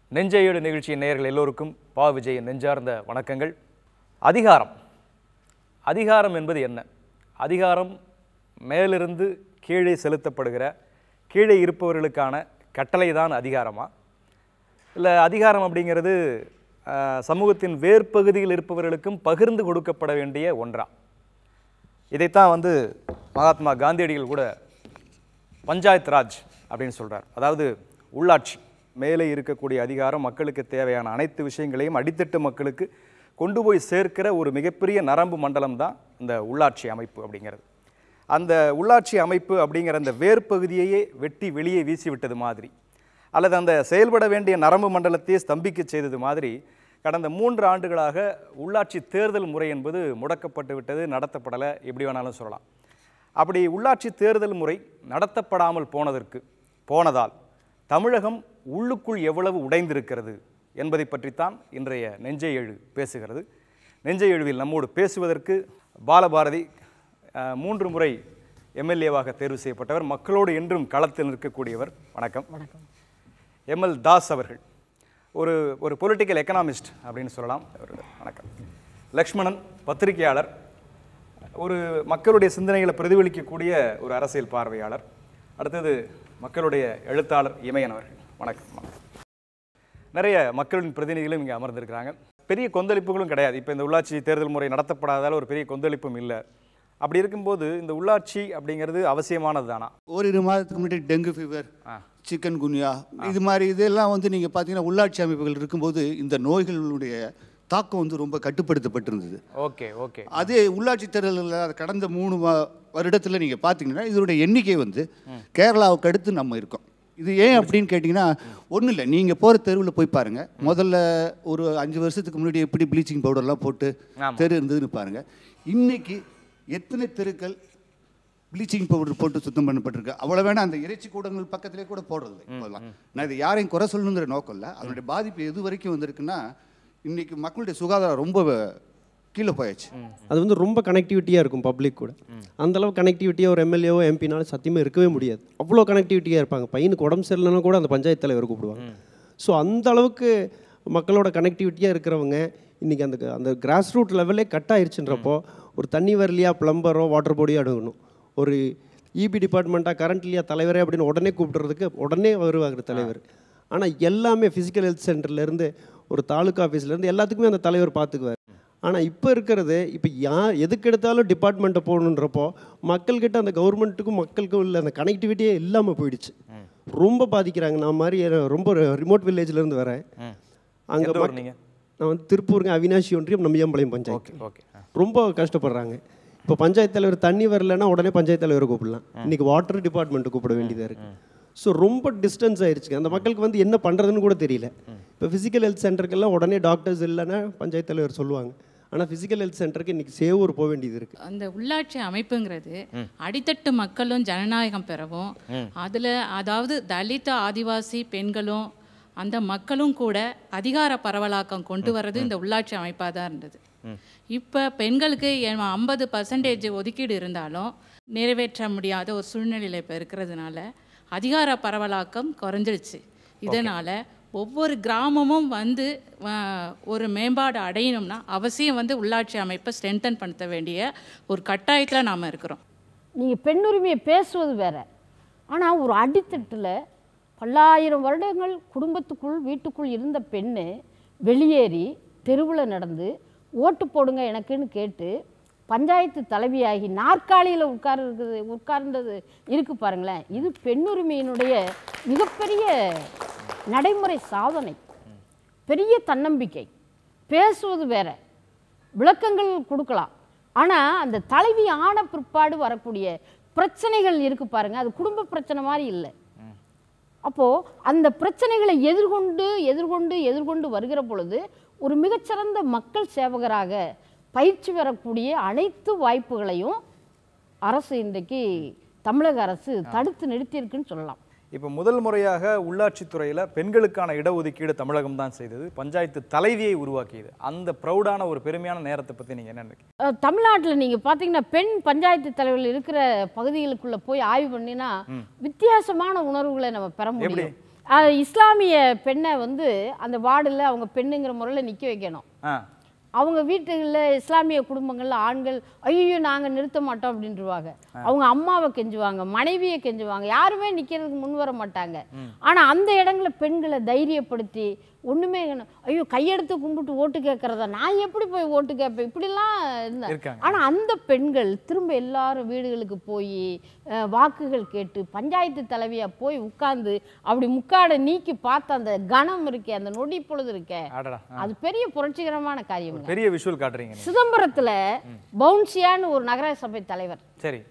நெஞ்சையேடு நிகழ்ச்சியின் நேயர்கள் எல்லோருக்கும் பா விஜயின் நெஞ்சார்ந்த வணக்கங்கள் அதிகாரம் அதிகாரம் என்பது என்ன அதிகாரம் மேலிருந்து கீழே செலுத்தப்படுகிற கீழே இருப்பவர்களுக்கான கட்டளை தான் அதிகாரமா இல்லை அதிகாரம் அப்படிங்கிறது ஆஹ், சமூகத்தின் வேர்ப்பகுதியில் இருப்பவர்களுக்கும் பகிர்ந்து கொடுக்கப்பட வேண்டிய ஒன்றா இதைத்தான் வந்து மகாத்மா காந்தியடிகள் கூட பஞ்சாயத் ராஜ் அப்படின்னு சொல்றார் அதாவது உள்ளாட்சி மேலே இருக்கக்கூடிய அதிகாரம் மக்களுக்கு தேவையான அனைத்து விஷயங்களையும் அடித்தட்டு மக்களுக்கு கொண்டு போய் சேர்க்கிற ஒரு மிகப்பெரிய நரம்பு மண்டலம் தான் இந்த உள்ளாட்சி அமைப்பு அப்படிங்கிறது அந்த உள்ளாட்சி அமைப்பு அப்படிங்கிற அந்த வேர்ப்பகுதியையே வெட்டி வெளியே வீசி விட்டது மாதிரி அல்லது அந்த செயல்பட வேண்டிய நரம்பு மண்டலத்தையே ஸ்தம்பிக்க செய்தது மாதிரி கடந்த மூன்று ஆண்டுகளாக உள்ளாட்சி தேர்தல் முறை என்பது முடக்கப்பட்டு விட்டது நடத்தப்படலை எப்படி வேணாலும் சொல்லலாம் அப்படி உள்ளாட்சி தேர்தல் முறை நடத்தப்படாமல் போனதற்கு போனதால் தமிழகம் உள்ளுக்குள் எவ்வளவு உடைந்திருக்கிறது என்பதை பற்றித்தான் இன்றைய நெஞ்சை எழு பேசுகிறது நெஞ்சை எழுவில் நம்மோடு பேசுவதற்கு பாலபாரதி அஹ், மூன்று முறை எம்எல்ஏவாக தேர்வு செய்யப்பட்டவர் மக்களோடு என்றும் களத்தில் நிற்கக்கூடியவர் வணக்கம் வணக்கம் எம்எல் தாஸ் அவர்கள் ஒரு ஒரு பொலிட்டிக்கல் எக்கனாமிஸ்ட் அப்படின்னு சொல்லலாம் அவரோட வணக்கம் லக்ஷ்மணன் பத்திரிகையாளர் ஒரு மக்களுடைய சிந்தனைகளை பிரதிபலிக்கக்கூடிய ஒரு அரசியல் பார்வையாளர் அடுத்தது மக்களுடைய எழுத்தாளர் இமயன் அவர்கள் வணக்கம் வணக்கம் நிறைய மக்களின் பிரதிநிதிகளும் இங்கே அமர்ந்திருக்கிறாங்க பெரிய கொந்தளிப்புகளும் கிடையாது இப்போ இந்த உள்ளாட்சி தேர்தல் முறை நடத்தப்படாதால ஒரு பெரிய கொந்தளிப்பும் இல்லை அப்படி இருக்கும்போது இந்த உள்ளாட்சி அப்படிங்கிறது அவசியமானது தானா ஓரிரு மாதத்துக்கு முன்னாடி டெங்கு ஃபீவர் சிக்கன் குனியா இது மாதிரி இதெல்லாம் வந்து நீங்கள் பார்த்தீங்கன்னா உள்ளாட்சி அமைப்புகள் இருக்கும்போது இந்த நோய்களுடைய தாக்கம் வந்து ரொம்ப கட்டுப்படுத்தப்பட்டிருந்தது ஓகே ஓகே அதே உள்ளாட்சி தேர்தலில் கடந்த மூணு வ- வருடத்தில் நீங்கள் பார்த்தீங்கன்னா இதனுடைய எண்ணிக்கை வந்து கேரளாவுக்கு அடுத்து நம்ம இருக்கோம் இது ஏன் அப்படின்னு கேட்டிங்கன்னா ஒன்றும் இல்லை நீங்கள் போகிற தெருவில் போய் பாருங்கள் முதல்ல ஒரு அஞ்சு வருஷத்துக்கு முன்னாடி எப்படி ப்ளீச்சிங் பவுடர்லாம் போட்டு ஆமா. தெரு இருந்ததுன்னு பாருங்கள் இன்னைக்கு எத்தனை தெருக்கள் ப்ளீச்சிங் பவுடர் போட்டு சுத்தம் பண்ணப்பட்டிருக்கு அவ்வளோ வேணா அந்த இறைச்சி கூடங்கள் பக்கத்திலே கூட போடுறது இப்போல்லாம் நான் இது யாரையும் குறை சொல்லணுங்கிற நோக்கம் இல்லை அதனுடைய பாதிப்பு எது வரைக்கும் வந்திருக்குன்னா இன்னைக்கு மக்களுடைய சுகாதாரம் ரொம்ப கீழே போயாச்சு அது வந்து ரொம்ப கனெக்டிவிட்டியாக இருக்கும் பப்ளிக் கூட அந்த அளவு கனெக்டிவிட்டியாக ஒரு எம்எல்ஏவோ எம்பினாலும் சத்தியமாக இருக்கவே முடியாது அவ்வளோ கனெக்டிவிட்டியாக இருப்பாங்க பையனுக்கு உடம்பு சரியில்லைன்னா கூட அந்த பஞ்சாயத்து தலைவர் கூப்பிடுவாங்க ஸோ அந்த அளவுக்கு மக்களோட கனெக்டிவிட்டியாக இருக்கிறவங்க இன்றைக்கி அந்த அந்த கிராஸ் ரூட் லெவலே கட் ஆயிருச்சுன்றப்போ ஒரு தண்ணி வரலையா பிளம்பரோ வாட்டர் போடியோ அணுகணும் ஒரு இபி டிபார்ட்மெண்ட்டாக கரண்ட் இல்லையா தலைவரே அப்படின்னு உடனே கூப்பிடுறதுக்கு உடனே வருவாங்க தலைவர் ஆனால் எல்லாமே ஃபிசிக்கல் ஹெல்த் சென்டர்லேருந்து ஒரு தாலுக்கா ஆஃபீஸ்லேருந்து எல்லாத்துக்குமே அந்த தலைவர் பார்த்துக்குவார் ஆனால் இப்போ இருக்கிறது இப்போ யா எதுக்கு எடுத்தாலும் டிபார்ட்மெண்ட்டை போகணுன்றப்போ மக்கள்கிட்ட அந்த கவர்மெண்ட்டுக்கும் மக்களுக்கும் உள்ள அந்த கனெக்டிவிட்டியே இல்லாமல் போயிடுச்சு ரொம்ப பாதிக்கிறாங்க நான் மாதிரி ரொம்ப ரிமோட் வில்லேஜ்லேருந்து வரேன் எந்த ஊர் அங்கே நீங்க? நான் வந்து திருப்பூருங்க அவினாஷி ஒன்றியம் நம்பியாம்பாளையம் பஞ்சாயத்து ஓகே ரொம்ப கஷ்டப்படுறாங்க இப்போ பஞ்சாயத்து தலைவர் தண்ணி வரலைன்னா உடனே பஞ்சாயத்து தலைவரை கூப்பிடலாம் இன்னைக்கு வாட்டர் டிபார்ட்மெண்ட்டு கூப்பிட வேண்டியதாக இருக்குது ஸோ ரொம்ப டிஸ்டன்ஸ் ஆயிருச்சுங்க அந்த மக்களுக்கு வந்து என்ன பண்ணுறதுன்னு கூட தெரியல இப்போ ஃபிசிக்கல் ஹெல்த் சென்டருக்கெல்லாம் உடனே டாக்டர்ஸ் இல்லைன்னா பஞ்சாயத்து தலைவர் சொல்லுவாங்க ஆனால் ஃபிசிக்கல் ஹெல்த் சென்டருக்கு இன்னைக்கு சேவூர் போக வேண்டியது இருக்குது அந்த உள்ளாட்சி அமைப்புங்கிறது அடித்தட்டு மக்களும் ஜனநாயகம் பெறவும் அதில் அதாவது தலித ஆதிவாசி பெண்களும் அந்த மக்களும் கூட அதிகார பரவலாக்கம் கொண்டு வர்றது இந்த உள்ளாட்சி அமைப்பாக தான் இருந்தது இப்போ பெண்களுக்கு ஐம்பது பர்சன்டேஜ் ஒதுக்கீடு இருந்தாலும் நிறைவேற்ற முடியாத ஒரு சூழ்நிலையில் இப்போ இருக்கிறதுனால அதிகார பரவலாக்கம் குறைஞ்சிருச்சு இதனால் ஒவ்வொரு கிராமமும் வந்து அஹ், ஒரு மேம்பாடு அடையணும்னா அவசியம் வந்து உள்ளாட்சி அமைப்பை ஸ்ட்ரென்தன் படுத்த வேண்டிய ஒரு கட்டாயத்தில் நாம் இருக்கிறோம் நீங்கள் பெண்ணுரிமையை பேசுவது வேற ஆனால் ஒரு அடித்தட்டில் பல்லாயிரம் வருடங்கள் குடும்பத்துக்குள் வீட்டுக்குள் இருந்த பெண்ணு வெளியேறி தெருவில் நடந்து ஓட்டு போடுங்க எனக்குன்னு கேட்டு பஞ்சாயத்து தலைவியாகி நாற்காலியில் உட்கார் இருக்குது உட்கார்ந்தது இருக்கு பாருங்களேன் இது பெண்ணுரிமையினுடைய மிகப்பெரிய நடைமுறை சாதனை பெரிய தன்னம்பிக்கை பேசுவது வேற விளக்கங்கள் கொடுக்கலாம் ஆனால் அந்த தலைவி ஆன பிற்பாடு வரக்கூடிய பிரச்சனைகள் இருக்கு பாருங்க அது குடும்ப பிரச்சனை மாதிரி இல்லை அப்போது அந்த பிரச்சனைகளை எதிர்கொண்டு எதிர்கொண்டு எதிர்கொண்டு வருகிற பொழுது ஒரு மிகச்சிறந்த மக்கள் சேவகராக பயிற்சி பெறக்கூடிய அனைத்து வாய்ப்புகளையும் அரசு இன்றைக்கு தமிழக அரசு தடுத்து நிறுத்தியிருக்குன்னு சொல்லலாம் இப்போ முதல் முறையாக உள்ளாட்சித்துறையில் பெண்களுக்கான இடஒதுக்கீடு தமிழகம் தான் செய்தது பஞ்சாயத்து தலைவியை உருவாக்கியது அந்த ப்ரௌடான ஒரு பெருமையான நேரத்தை பற்றி நீங்கள் என்ன நினைக்கிறீங்க தமிழ்நாட்டில் நீங்கள் பார்த்தீங்கன்னா பெண் பஞ்சாயத்து தலைவர்கள் இருக்கிற பகுதிகளுக்குள்ள போய் ஆய்வு பண்ணினா வித்தியாசமான உணர்வுகளை நம்ம பெற முடியும் அஹ், இஸ்லாமிய பெண்ணை வந்து அந்த வார்டில் அவங்க பெண்ணுங்கிற முறையில் நிற்க வைக்கணும் ஆ அவங்க வீட்டுகளில் இஸ்லாமிய குடும்பங்கள்ல ஆண்கள் ஐயோ நாங்கள் நிறுத்த மாட்டோம் அப்படின்றவாங்க அவங்க அம்மாவை கெஞ்சுவாங்க மனைவியை கெஞ்சுவாங்க யாருமே நிற்கிறதுக்கு முன் வர மாட்டாங்க ஆனால் அந்த இடங்களில் பெண்களை தைரியப்படுத்தி ஒன்றுமே ஐயோ கையெடுத்து கும்பிட்டு ஓட்டு கேட்குறதா நான் எப்படி போய் ஓட்டு கேட்பேன் இப்படிலாம் இருந்தேன் இருக்காங்க. ஆனால் அந்த பெண்கள் திரும்ப எல்லாரும் வீடுகளுக்கு போய் வாக்குகள் கேட்டு பஞ்சாயத்து தலைவியாக போய் உட்கார்ந்து அப்படி முக்காடை நீக்கி பார்த்த அந்த கணம் இருக்கே அந்த நொடி பொழுது இருக்கே அடடா ஆ. அது பெரிய புரட்சிகரமான காரியம் பெரிய விஷுவல் காட்டுறீங்க நீங்க. சிதம்பரத்தில் பவுன்சியான்னு ஒரு நகர சபை தலைவர் சரி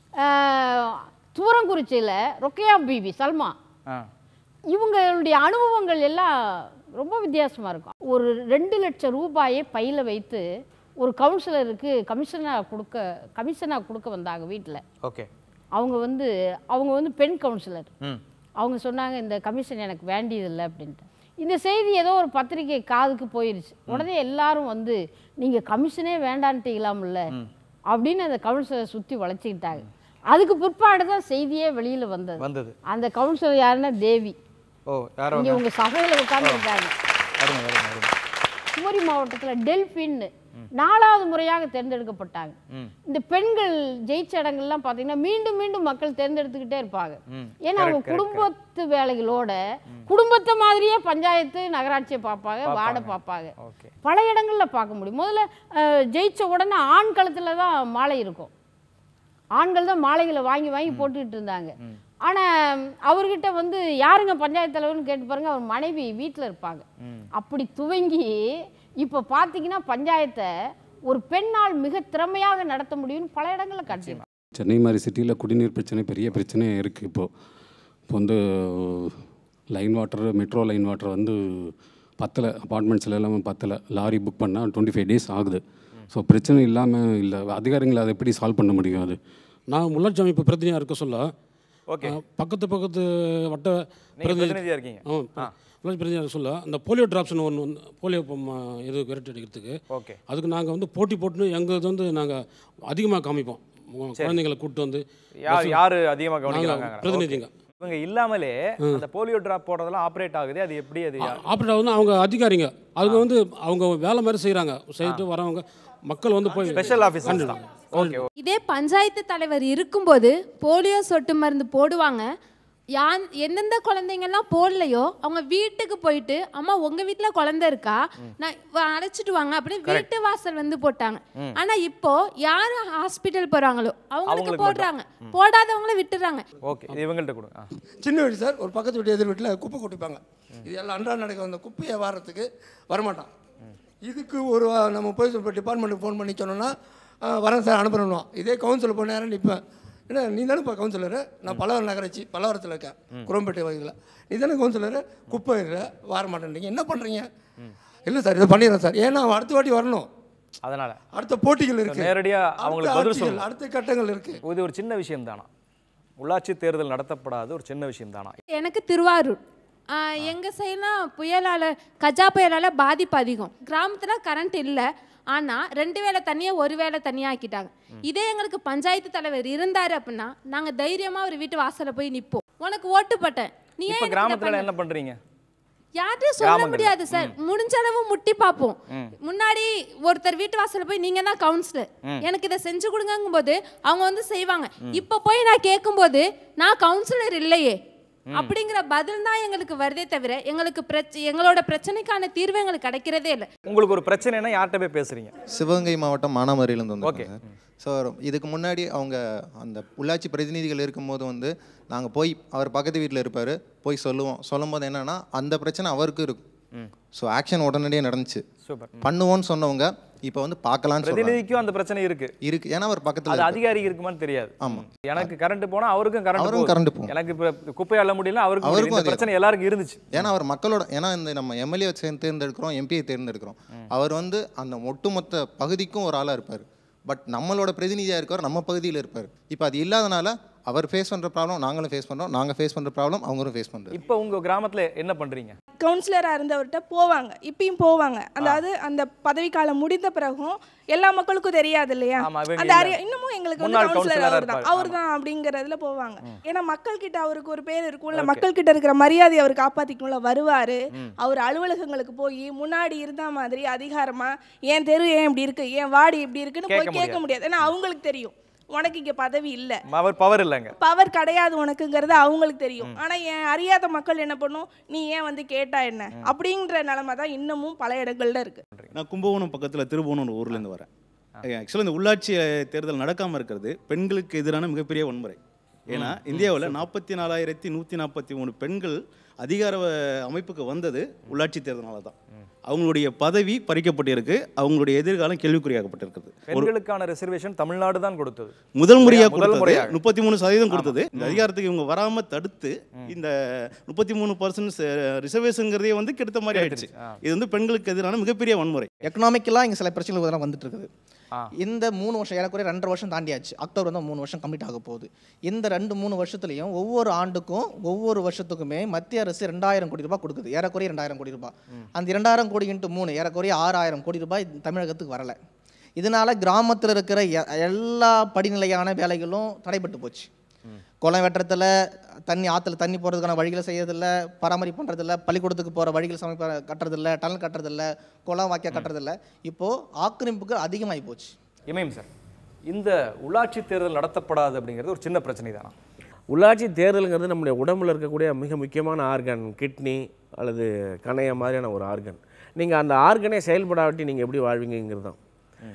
ஆஹ், தூரங்குறிச்சியில் ரொக்கையா பிபி சல்மா ஆ இவங்களுடைய அனுபவங்கள் எல்லாம் ரொம்ப வித்தியாசமாக இருக்கும் ஒரு ரெண்டு லட்சம் ரூபாயை பையில் வைத்து ஒரு கவுன்சிலருக்கு கமிஷனாக கொடுக்க கமிஷனாக கொடுக்க வந்தாங்க வீட்டில் ஓகே அவங்க வந்து அவங்க வந்து பெண் கவுன்சிலர் ம் அவங்க சொன்னாங்க இந்த கமிஷன் எனக்கு வேண்டியதில்லை அப்படின்ட்டு இந்த செய்தி ஏதோ ஒரு பத்திரிகை காதுக்கு போயிருச்சு உடனே எல்லாரும் வந்து நீங்கள் கமிஷனே வேண்டான்ட்டீங்களாம்ல அப்படின்னு அந்த கவுன்சிலரை சுற்றி வளைச்சிக்கிட்டாங்க அதுக்கு பிற்பாடு தான் செய்தியே வெளியில் வந்தது வந்தது அந்த கவுன்சிலர் யாருன்னா தேவி ஓ யாரோ இங்கே உங்கள் சபையில் உட்காந்துருக்காங்க வருங்க வருங்க வருங்க குமரி மாவட்டத்தில் டெல்பின்னு நாலாவது முறையாக தேர்ந்தெடுக்கப்பட்டாங்க ம் இந்த பெண்கள் ஜெயிச்ச இடங்கள்லாம் பார்த்தீங்கன்னா மீண்டும் மீண்டும் மக்கள் தேர்ந்தெடுத்துக்கிட்டே இருப்பாங்க ம். ஏன்னா அவங்க Correct, correct, குடும்பத்து வேலைகளோட குடும்பத்தை மாதிரியே பஞ்சாயத்து நகராட்சியை பார்ப்பாங்க வார்டை பார்ப்பாங்க ஓகே பல இடங்கள்ல பார்க்க முடியும் முதல்ல அஹ், ஜெயிச்ச உடனே ஆண் கழுத்துல தான் மாலை இருக்கும் ஆண்கள் தான் மாலைகளை வாங்கி வாங்கி போட்டுக்கிட்டு இருந்தாங்க ஆனா அவர்கிட்ட வந்து யாருங்க பஞ்சாயத்து தலைவர்னு கேட்டு பாருங்க அவர் மனைவி வீட்டில் இருப்பாங்க அப்படி துவங்கி இப்போ பார்த்தீங்கன்னா பஞ்சாயத்தை ஒரு பெண்ணால் மிக திறமையாக நடத்த முடியும்னு பல இடங்களில் காட்சி சென்னை மாதிரி சிட்டியில் குடிநீர் பிரச்சனை பெரிய பிரச்சனையே இருக்குது இப்போது இப்போ வந்து line water metro line water வந்து பத்தலை அப்பார்ட்மெண்ட்ஸில் எல்லாமே பத்தலை லாரி புக் பண்ணால் டுவெண்ட்டி ஃபைவ் டேஸ் ஆகுது ஸோ பிரச்சனை இல்லாமல் இல்லை அதிகாரிகளை அதை எப்படி சால்வ் பண்ண முடியும் அது நான் உள்ளாட்சி அமைப்பு பிரதிநிதியாக இருக்க சொல்ல ஓகே அஹ், பக்கத்து பக்கத்து வட்ட நீங்க பிரதிநிதியா இருக்கீங்க ஆமாம் உள்ளாட்சி பிரதிநிதியாக இருக்க சொல்ல அந்த போலியோ ட்ராப்ஸ்னு ஒன்று வந்து போலியோ பம்- இது விரட்டி அடிக்கிறதுக்கு ஓகே அதுக்கு நாங்கள் வந்து போட்டி போட்டுன்னு எங்கள் இது வந்து நாங்கள் அதிகமாக காமிப்போம் குழந்தைங்களை கூப்பிட்டு வந்து யார் யாரு அதிகமா நாங்கள் கவனிக்கிறாங்க பிரதிநிதிங்க இவங்க இல்லாமலே அந்த போலியோ டிராப் போடுறதெல்லாம் ஆப்ரேட் ஆகுது அது எப்படி அது யா- ஆப்ரேட்டர் வந்து அவங்க அதிகாரிங்க அவங்க வந்து அவங்க வேலை மாதிரி செய்கிறாங்க செய்துட்டு வரவங்க மக்கள் வந்து போய் ஸ்பெஷல் ஆஃபீஸர் தான் ஓகே இதே பஞ்சாயத்து தலைவர் இருக்கும்போது போலியோ சொட்டு மருந்து போடுவாங்க யான் எந்தெந்த குழந்தைங்கெல்லாம் போடலையோ அவங்க வீட்டுக்கு போயிட்டு அம்மா உங்க வீட்ல குழந்தை இருக்கா நான் வ- அழைச்சிட்டு வாங்க அப்படின்னு வீட்டு வாசல் வந்து போட்டாங்க ஆனா இப்போ யாரு ஹாஸ்பிட்டல் போறாங்களோ அவங்களுக்கு அவங்களுக்கு போடுறாங்க போடாதவங்கள விட்டுறாங்க ஓகே இது இவங்கள்ட்ட கொடுங்க ஆ. சின்ன வீடு சார் ஒரு பக்கத்து வீட்டு எதிர் வீட்டில் குப்பை கொட்டிப்பாங்க இது எல்லாம் அன்றாட நடக்க அந்த குப்பையை வாரத்துக்கு வரமாட்டான் இதுக்கு ஒரு வா- நம்ம போய் இப்போ டிபார்ட்மெண்ட்டுக்கு ஃபோன் பண்ணி சொன்னோன்னா "ஆ, வரேன் சார் அனுப்புறோம் இதே கவுன்சிலர் போன நேரம் நிற்பேன் என்ன நீ தானேப்பா கவுன்சிலரு நான் பல்லவர் நகராட்சி பல்லவரத்தில் இருக்கேன் குரம்பேட்டை வகையில் நீ தானே கவுன்சிலரு குப்பை இல்லை வர மாட்டேன்றீங்க என்ன பண்ணுறீங்க இல்லை சார் இதை பண்ணிடுறேன் சார் ஏன்னா அவன் அடுத்த வாட்டி வரணும் அதனால அடுத்த போட்டிகள் இருக்கு நேரடியா அவங்களுக்கு பதில் சொல்லணும். அடுத்த கட்டங்கள் இருக்கு இது ஒரு சின்ன விஷயம் தானா உள்ளாட்சி தேர்தல் நடத்தப்படாத ஒரு சின்ன விஷயம் தானா எனக்கு திருவாரூர் ஆஹ் எங்க சைட்லாம் புயலால கஜா புயலால பாதிப்பு அதிகம் கிராமத்துல கரண்ட் இல்லை ஆனா ரெண்டு வேளை தனியா ஒரு வேளை தனியா ஆக்கிட்டாங்க இதே எங்களுக்கு பஞ்சாயத்து தலைவர் இருந்தாரு அப்படின்னா நாங்க தைரியமா ஒரு வீட்டு வாசல்ல போய் நிப்போம் உனக்கு ஓட்டு போட்டேன் நீ ஏன் இப்ப எனக்கு இதை கிராமத்துல பண்ண? என்ன பண்றீங்க யார்கிட்டயும் சொல்ல கிராமங்கள்ல. முடியாது சார் முடிஞ்ச அளவு முட்டி பார்ப்போம் முன்னாடி ஒருத்தர் வீட்டு வாசல்ல போய் நீங்க தான் கவுன்சிலர் எனக்கு இதை செஞ்சு கொடுங்கும் போது அவங்க வந்து செய்வாங்க இப்ப போய் நான் கேட்கும்போது நான் கவுன்சிலர் இல்லையே அப்படிங்கிற பதில் தான் எங்களுக்கு வருதே தவிர எங்களுக்கு பிரச்ச எங்களோட பிரச்சனைக்கான தீர்வு எங்களுக்கு கிடைக்கிறதே இல்லை உங்களுக்கு ஒரு பிரச்சனைனா யார்கிட்ட போய் பேசுறீங்க சிவகங்கை மாவட்டம் மானாமரியிலேருந்து Okay. வந்திருக்கோம் ஸோ இதுக்கு முன்னாடி அவங்க அந்த உள்ளாட்சி பிரதிநிதிகள் இருக்கும்போது வந்து நாங்கள் போய் அவர் பக்கத்து வீட்டில் இருப்பார் போய் சொல்லுவோம் சொல்லும்போது என்னன்னா அந்த பிரச்சனை அவருக்கு இருக்கும் ஸோ ஆக்ஷன் உடனடியே நடந்துச்சு சூப்பர் பண்ணுவோன்னு சொன்னவங்க இப்போ வந்து பார்க்கலான்னு சொல்றாங்க பிரதிநிதிக்கும் அந்த பிரச்சனை இருக்கு இருக்கு ஏன்னா அவர் அது பக்கத்தில் அதிகாரிக்கு இருக்குமான்னு தெரியாது ஆமா. எனக்கு கரண்ட் போனா அவருக்கும் கரண்ட் அவருக்கும் current போகும். எனக்கு இப்ப குப்பை அள்ள முடியல அவருக்கும் அவருக்கும் முடியல. இந்த அதே பிரச்சனை எல்லாருக்கும் இருந்துச்சு ஏன்னா அவர் மக்களோட ஏன்னா இந்த நம்ம எம்எல்ஏ தேர்ந்தெடுக்கிறோம் எம்பியை தேர்ந்தெடுக்கிறோம் அவர் வந்து அந்த ஒட்டுமொத்த பகுதிக்கும் ஒரு ஆளாக இருப்பார் பட் நம்மளோட பிரதிநிதியாக இருக்கவர் நம்ம பகுதியில் இருப்பார் இப்போ அது இல்லாதனால அவர் ஃபேஸ் பண்ணுற ப்ராப்ளம் நாங்களும் ஃபேஸ் பண்ணுறோம் நாங்கள் ஃபேஸ் பண்ணுற ப்ராப்ளம் அவங்களும் ஃபேஸ் பண்ணுறோம் இப்போ உங்க கிராமத்துல என்ன பண்றீங்க கவுன்சிலராக இருந்தவர்கிட்ட போவாங்க இப்பயும் போவாங்க அதாவது அந்த பதவிக்காலம் முடிந்த பிறகும் எல்லா மக்களுக்கும் தெரியாது இல்லையா ஆமா, இவங்க அந்த இல்ல. அறிய இன்னமும் எங்களுக்கு வந்து முன்னாள் கவுன்சிலர் கவுன்சிலரா அவர் தான் இருப்பாரு. அவர் தான் அப்படிங்கிறதுல போவாங்க ஏன்னா மக்கள் கிட்ட அவருக்கு ஒரு பேர் இருக்கும்ல Okay. மக்கள் கிட்ட இருக்கிற மரியாதை அவர் காப்பாத்திக்கணும்ல வருவாரு அவர் அலுவலகங்களுக்கு போய் முன்னாடி இருந்த மாதிரி அதிகாரமா என் தெரு ஏன் இப்படி இருக்கு என் வார்டு இப்படி இருக்குன்னு கேட்க போய் கேட்க முடியாது ஏன்னா அவங்களுக்கு தெரியும் உனக்கு இங்க பதவி இல்ல அவர் பவர் இல்லைங்க பவர் கிடையாது உனக்குங்கிறது அவங்களுக்கு தெரியும் ஆனா என் அறியாத மக்கள் என்ன பண்ணும் நீ ஏன் வந்து கேட்டா என்ன அப்படிங்கிற நிலைமை தான் இன்னமும் பல இடங்கள்ல இருக்கு நான் கும்பகோணம் பக்கத்தில் திருபுவனம் ஒரு ஊர்லேருந்து வரேன் ஆக்சுவலாக இந்த உள்ளாட்சி அஹ், தேர்தல் நடக்காமல் இருக்கிறது பெண்களுக்கு எதிரான மிகப்பெரிய வன்முறை ஏன்னா இந்தியாவில் நாற்பத்தி நாலாயிரத்தி நூற்றி நாற்பத்தி மூணு பெண்கள் அதிகார அஹ், அமைப்புக்கு வந்தது உள்ளாட்சி தேர்தலால தான் அவங்களுடைய பதவி பறிக்கப்பட்டிருக்கு அவங்களுடைய எதிர்காலம் கேள்விக்குறியாக்கப்பட்டிருக்குது ஒரு பெண்களுக்கான ரிசர்வேஷன் தமிழ்நாடு தான் கொடுத்தது முதல் முறையாக முதல் கொடுத்தது முறையாக முப்பத்தி மூணு சதவீதம் ஆமா. கொடுத்தது இந்த அதிகாரத்துக்கு இவங்க வராம தடுத்து இந்த முப்பத்தி மூணு பர்சன்ட் ரிசர்வேஷன்ங்கிறதே வந்து கெடுத்த மாதிரி ஆயிடுச்சு இது வந்து பெண்களுக்கு எதிரான மிகப்பெரிய வன்முறை எக்கனாமிக்கலாக இங்கே சில பிரச்சனைகள் இதெல்லாம் வந்துட்டு இருக்குது ஆ. இந்த மூணு வருஷம் ஏறக்குறைய ரெண்டரை வருஷம் தாண்டியாச்சு அக்டோபர் வந்து மூணு வருஷம் கம்ப்ளீட் ஆக போகுது இந்த ரெண்டு மூணு வருஷத்துலையும் ஒவ்வொரு ஆண்டுக்கும் ஒவ்வொரு வருஷத்துக்குமே மத்திய அரசு ரெண்டாயிரம் கோடி ரூபாய் கொடுக்குது ஏறக்குறைய ரெண்டாயிரம் கோடி ரூபாய் அந்த இரண்டாயிரம் கோடி இன்ட்டு மூணு ஏறக்குறைய ஆறாயிரம் கோடி ரூபாய் தமிழகத்துக்கு வரல இதனால கிராமத்தில் இருக்கிற எ- எல்லா படிநிலையான வேலைகளும் தடைப்பட்டு போச்சு குளம் வெட்டுறதில்ல தண்ணி ஆற்றுல தண்ணி போகிறதுக்கான வழிகளை செய்யறதில்ல பராமரிப்பு பண்ணுறதில்ல பள்ளிக்கூடத்துக்கு போகிற வழிகள் சமைப்ப கட்டுறதில்ல டனல் கட்டுறதில்ல குளம் வாக்கியா கட்டுறதில்ல இப்போது ஆக்கிரமிப்புக்கு அதிகமாகி போச்சு இமயம் சார் இந்த உள்ளாட்சி தேர்தல் நடத்தப்படாது அப்படிங்கிறது ஒரு சின்ன பிரச்சனை தானா உள்ளாட்சி தேர்தலுங்கிறது நம்முடைய உடம்புல இருக்கக்கூடிய மிக முக்கியமான ஆர்கன் கிட்னி அல்லது கணைய மாதிரியான ஒரு ஆர்கன் நீங்கள் அந்த ஆர்கனே செயல்படாட்டி நீங்கள் எப்படி வாழ்வீங்கங்கிறது தான்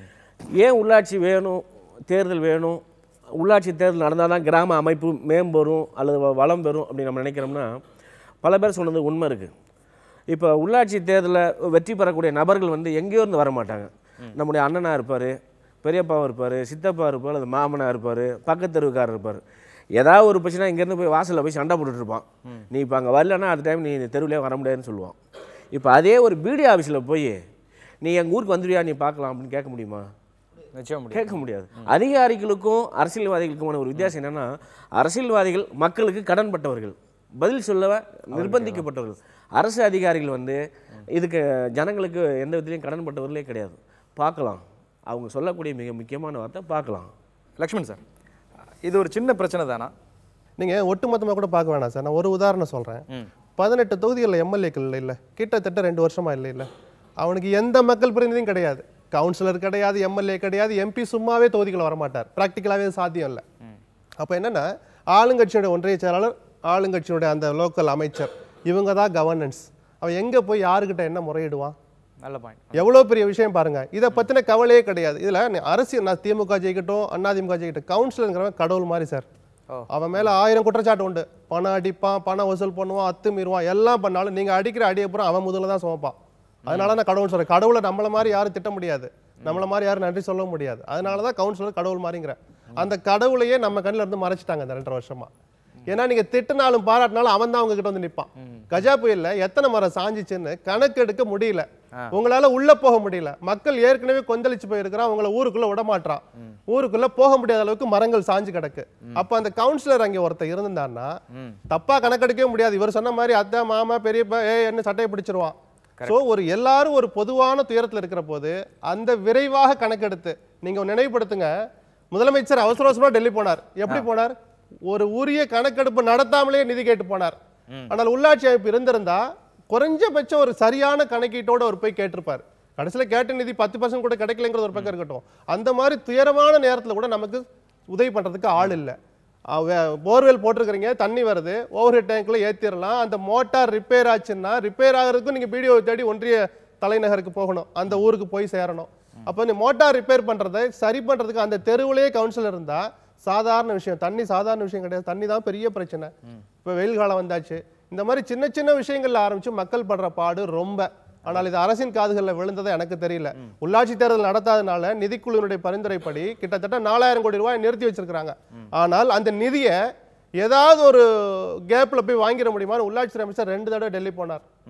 ஏன் உள்ளாட்சி வேணும் தேர்தல் வேணும் உள்ளாட்சி தேர்தல் நடந்தால் தான் கிராம அமைப்பு மேம்பெறும் அல்லது வ- வளம் பெறும் அப்படின்னு நம்ம நினைக்கிறோம்னா பல பேர் சொன்னது உண்மை இருக்குது இப்போ உள்ளாட்சி தேர்தலில் வெற்றி பெறக்கூடிய நபர்கள் வந்து எங்கேயோ இருந்து வர மாட்டாங்க நம்முடைய அண்ணனாக இருப்பார் பெரியப்பாவும் இருப்பார் சித்தப்பா இருப்பார் அல்லது மாமனா இருப்பார் பக்கத்து தெருவுக்காரர் இருப்பார் ஏதாவது ஒரு பிரச்சனை இங்கேருந்து போய் வாசலில் போய் சண்டை போட்டுட்டு இருப்பான் நீ இப்போ அங்கே வரலன்னா அந்த டைம் நீ இந்த தெருவிலே வர முடியாதுன்னு சொல்லுவான் இப்போ அதே ஒரு பிடி ஆஃபீஸில் போய் நீ எங்கள் ஊருக்கு வந்துடுவியா நீ பார்க்கலாம் அப்படின்னு கேட்க முடியுமா நிச்சயம் முடியாது. கேட்க முடியாது அதிகாரிகளுக்கும் அரசியல்வாதிகளுக்குமான ஒரு வித்தியாசம் என்னன்னா அரசியல்வாதிகள் மக்களுக்கு கடன்பட்டவர்கள் பதில் சொல்ல நிர்பந்திக்கப்பட்டவர்கள் அரசு அதிகாரிகள் வந்து இதுக்கு ஜனங்களுக்கு எந்த விதத்திலையும் கடன்பட்டவர்களே கிடையாது பார்க்கலாம் அவங்க சொல்லக்கூடிய மிக முக்கியமான வார்த்தை பார்க்கலாம் லக்ஷ்மண் சார் இது ஒரு சின்ன பிரச்சனை தானா நீங்கள் ஒட்டுமொத்தமாக கூட பார்க்க வேணாம் சார் நான் ஒரு உதாரணம் சொல்கிறேன் பதினெட்டு தொகுதிகளில் எம்எல்ஏக்கள் இல்லை இல்லை கிட்டத்தட்ட ரெண்டு வருஷமா இல்லை இல்லை அவனுக்கு எந்த மக்கள் பிரதிநிதியும் கிடையாது கவுன்சிலர் கிடையாது எம்எல்ஏ கிடையாது எம்பி சும்மாவே தொகுதிகள் வரமாட்டார் ப்ராக்டிக்கலாகவே சாத்தியம் இல்லை அப்போ என்னென்னா ஆளுங்கட்சியோட ஒன்றிய செயலாளர் ஆளுங்கட்சியோட அந்த லோக்கல் அமைச்சர் இவங்க தான் கவர்னன்ஸ் அவன் எங்கே போய் யாருக்கிட்ட என்ன முறையிடுவான் நல்ல பாயிண்ட் எவ்வளோ பெரிய விஷயம் பாருங்க இதை பற்றின கவலையே கிடையாது இதில் அரசியல் நான் திமுக ஜெயிக்கட்டும் அதிமுக ஜெயிக்கட்டும் கவுன்சிலருங்கிறவன் கடவுள் மாதிரி சார் அவன் மேலே ஆயிரம் குற்றச்சாட்டு உண்டு பணம் அடிப்பான் பணம் வசூல் பண்ணுவான் அத்துமீறுவான் எல்லாம் பண்ணாலும் நீங்கள் அடிக்கிற அடியை பூரா அவன் முதல்ல தான் சுமப்பான் அதனால நான் கடவுள் சொல்கிறேன் கடவுளை நம்மளை மாதிரி யாரும் திட்ட முடியாது நம்மளை மாதிரி யாரும் நன்றி சொல்ல முடியாது அதனால தான் கவுன்சிலர் கடவுள் மாதிரிங்கிறேன் அந்த கடவுளையே நம்ம கண்ணில் இருந்து மறைச்சிட்டாங்க இந்த ரெண்டரை வருஷமா ஏன்னா நீங்க திட்டினாலும் பாராட்டினாலும் அவன் தான் உங்ககிட்ட வந்து நிற்பான் கஜா புயல்ல எத்தனை மரம் சாஞ்சிச்சுன்னு கணக்கு எடுக்க முடியல உங்களால உள்ள போக முடியல மக்கள் ஏற்கனவே கொந்தளிச்சு போயிருக்கிறான் உங்களை ஊருக்குள்ள விட மாட்டான் ஊருக்குள்ள போக முடியாத அளவுக்கு மரங்கள் சாஞ்சு கிடக்கு அப்ப அந்த கவுன்சிலர் அங்க ஒருத்தர் இருந்திருந்தான்னா தப்பா கணக்கெடுக்கவே முடியாது இவர் சொன்ன மாதிரி அத்தை மாமா பெரியப்பா ஏ என்ன சட்டையை பிடிச்சிருவான் ஸோ ஒரு எல்லாரும் ஒரு பொதுவான துயரத்தில் இருக்கிற போது அந்த விரைவாக கணக்கெடுத்து நீங்க நினைவுபடுத்துங்க முதலமைச்சர் அவசர அவசரமா டெல்லி போனார் எப்படி போனார் ஒரு உரிய கணக்கெடுப்பு நடத்தாமலே நிதி கேட்டு போனார் ஆனால் உள்ளாட்சி அமைப்பு இருந்திருந்தா குறைஞ்சபட்சம் ஒரு சரியான கணக்கீட்டோட அவர் போய் கேட்டிருப்பார் கடைசியில் கேட்ட நிதி பத்து பர்சன்ட் கூட கிடைக்கலங்கிறது ஒரு பக்கம் இருக்கட்டும் அந்த மாதிரி துயரமான நேரத்தில் கூட நமக்கு உதவி பண்றதுக்கு ஆள் இல்லை போர்வெல் போட்டிருக்கிறீங்க தண்ணி வருது ஓவர் ஹெட் டேங்க்ல ஏற்றிடலாம் அந்த மோட்டார் ரிப்பேர் ஆச்சுன்னா ரிப்பேர் ஆகிறதுக்கும் நீங்கள் பிடிஓ தேடி ஒன்றிய தலைநகருக்கு போகணும் அந்த ஊருக்கு போய் சேரணும் அப்போ இந்த மோட்டார் ரிப்பேர் பண்ணுறதை சரி பண்ணுறதுக்கு அந்த தெருவுலேயே கவுன்சிலர் இருந்தால் சாதாரண விஷயம் தண்ணி சாதாரண விஷயம் கிடையாது தண்ணி தான் பெரிய பிரச்சனை இப்போ வெயில் காலம் வந்தாச்சு இந்த மாதிரி சின்ன சின்ன விஷயங்கள்ல ஆரம்பிச்சு மக்கள் படுற பாடு ரொம்ப ஆனால் இது அரசின் காதுகளில் விழுந்ததை எனக்கு தெரியல உள்ளாட்சி தேர்தல் நடத்தாதனால நிதிக்குழுவினுடைய பரிந்துரைப்படி கிட்டத்தட்ட நாலாயிரம் கோடி ரூபாய் நிறுத்தி வச்சிருக்காங்க ஆனால் அந்த நிதியை ஏதாவது ஒரு கேப்ல போய் வாங்கிட முடியுமான்னு உள்ளாட்சி அமைச்சர் ரெண்டு தடவை டெல்லி போனார்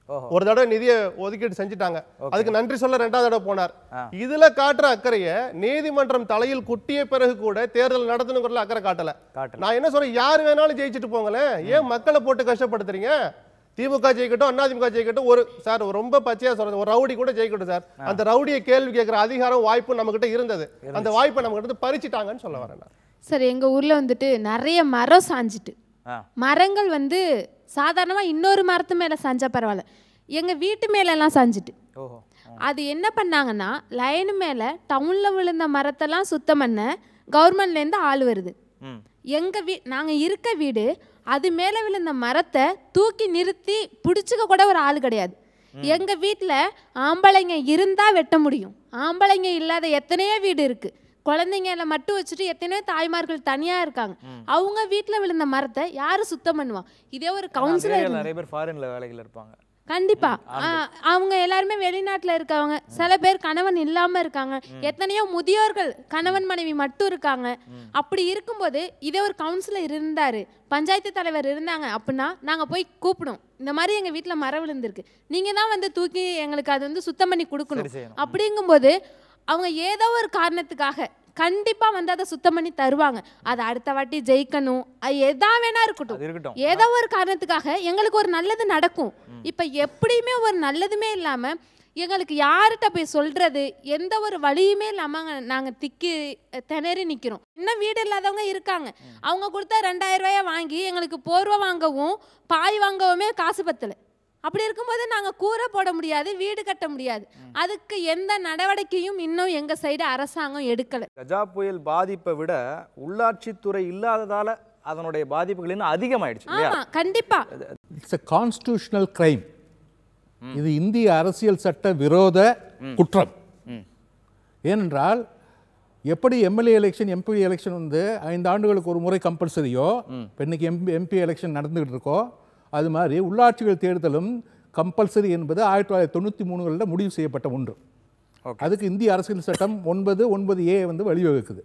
ஒரு தடவை நிதியை ஒதுக்கீடு செஞ்சுட்டாங்க அதுக்கு நன்றி சொல்ல ரெண்டாவது தடவை போனார் இதுல காட்டுற அக்கறைய நீதிமன்றம் தலையில் குட்டிய பிறகு கூட தேர்தல் நடத்தணுங்கிறதுல அக்கறை காட்டல நான் என்ன சொல்றேன் யார் வேணாலும் ஜெயிச்சுட்டு போங்களேன் ஏன் மக்களை போட்டு கஷ்டப்படுத்துறீங்க திமுக ஜெயிக்கட்டும் அதிமுக ஜெயிக்கட்டும் ஒரு சார் ரொம்ப பச்சையா சொல்றது ஒரு ரவுடி கூட ஜெயிக்கட்டும் சார் அந்த ரவுடியை கேள்வி கேட்கிற அதிகாரம் வாய்ப்பு நம்ம கிட்ட இருந்தது அந்த வாய்ப்பை நம்ம கிட்ட இருந்து பறிச்சுட்டாங்கன்னு சொல்ல வரேன் நான். சார் எங்கள் ஊரில் வந்துட்டு நிறைய மரம் சாஞ்சிட்டு ஆ. மரங்கள் வந்து சாதாரணமாக இன்னொரு மரத்து மேலே சாஞ்சா பரவாயில்ல எங்கள் வீட்டு மேலெல்லாம் சாஞ்சிட்டு ஓஹோ அது என்ன பண்ணாங்கன்னா லைன் மேலே டவுனில் விழுந்த மரத்தெல்லாம் சுத்தம் பண்ண கவர்மெண்ட்லேருந்து ஆள் வருது ம் எங்கள் வீ நாங்கள் இருக்க வீடு அது மேலே விழுந்த மரத்தை தூக்கி நிறுத்தி பிடிச்சிக்க கூட ஒரு ஆள் கிடையாது எங்கள் வீட்டில் ஆம்பளைங்க இருந்தால் வெட்ட முடியும் ஆம்பளைங்க இல்லாத எத்தனையோ வீடு இருக்குது குழந்தைங்கள மட்டும் வச்சுட்டு எத்தனையோ தாய்மார்கள் தனியாக இருக்காங்க அவங்க வீட்டில் விழுந்த மரத்தை யார் சுத்தம் பண்ணுவா இதே ஒரு ஆனா, கவுன்சிலர் நிறைய நிறைய பேர் ஃபாரின்ல வேலைகள் இருப்பாங்க கண்டிப்பா ஆ, அவங்க எல்லாருமே வெளிநாட்டுல இருக்கவங்க சில பேர் கணவன் இல்லாம இருக்காங்க எத்தனையோ முதியோர்கள் கணவன் மனைவி மட்டும் இருக்காங்க அப்படி இருக்கும்போது இதே ஒரு கவுன்சிலர் இருந்தாரு பஞ்சாயத்து தலைவர் இருந்தாங்க அப்படின்னா நாங்க போய் கூப்பிடும் இந்த மாதிரி எங்க வீட்ல மரம் விழுந்திருக்கு நீங்க தான் வந்து தூக்கி எங்களுக்கு அது வந்து சுத்தம் பண்ணி கொடுக்கணும் சரி செய்யணும். அப்படிங்கும்போது அவங்க ஏதோ ஒரு காரணத்துக்காக கண்டிப்பா வந்து அதை சுத்தம் பண்ணி தருவாங்க அது அடுத்த வாட்டி ஜெயிக்கணும் அது எதா வேணா இருக்கட்டும் அது இருக்கட்டும் ஏதோ ஒரு காரணத்துக்காக எங்களுக்கு ஒரு நல்லது நடக்கும் இப்போ எப்படியுமே ஒரு நல்லதுமே இல்லாம எங்களுக்கு யார்கிட்ட போய் சொல்றது எந்த ஒரு வழியுமே இல்லாம அங்க நாங்க திக்கி அஹ், திணறி நிக்கிறோம் இன்னும் வீடு இல்லாதவங்க இருக்காங்க அவங்க கொடுத்தா ரெண்டாயிரம் ரூபாய வாங்கி எங்களுக்கு போர்வை வாங்கவும் பாய் வாங்கவுமே காசு பத்தல அப்படி இருக்கும்போது நாங்க கூரை போட முடியாது வீடு கட்ட முடியாது அதுக்கு எந்த நடவடிக்கையும் இன்னும் எங்க சைடு அரசாங்கம் எடுக்கல கஜா புயல் பாதிப்பை விட உள்ளாட்சித்துறை இல்லாததால அதனுடைய பாதிப்புகள் இன்னும் அதிகமாயிடுச்சு இல்லையா ஆமா கண்டிப்பா இட்ஸ் எ கான்ஸ்டியூஷனல் கிரைம் இது இந்திய அரசியல் சட்ட விரோத குற்றம் ஏனென்றால் எப்படி எம்எல்ஏ எலெக்ஷன் எம்பி எலெக்ஷன் வந்து ஐந்து ஆண்டுகளுக்கு ஒரு முறை கம்பல்சரியோ இப்போ இன்னைக்கு எம்பி எம்பி எலெக்ஷன் நடந்துகிட்டு இருக்கோ அது மாதிரி உள்ளாட்சிகள் தேர்தலும் கம்பல்சரி என்பது ஆயிரத்தி தொள்ளாயிரத்தி தொண்ணூற்றி மூணுகளில் முடிவு செய்யப்பட்ட ஒன்று அதுக்கு இந்திய அரசியல் சட்டம் ஒன்பது ஒன்பது ஏ வந்து வழிவகுக்குது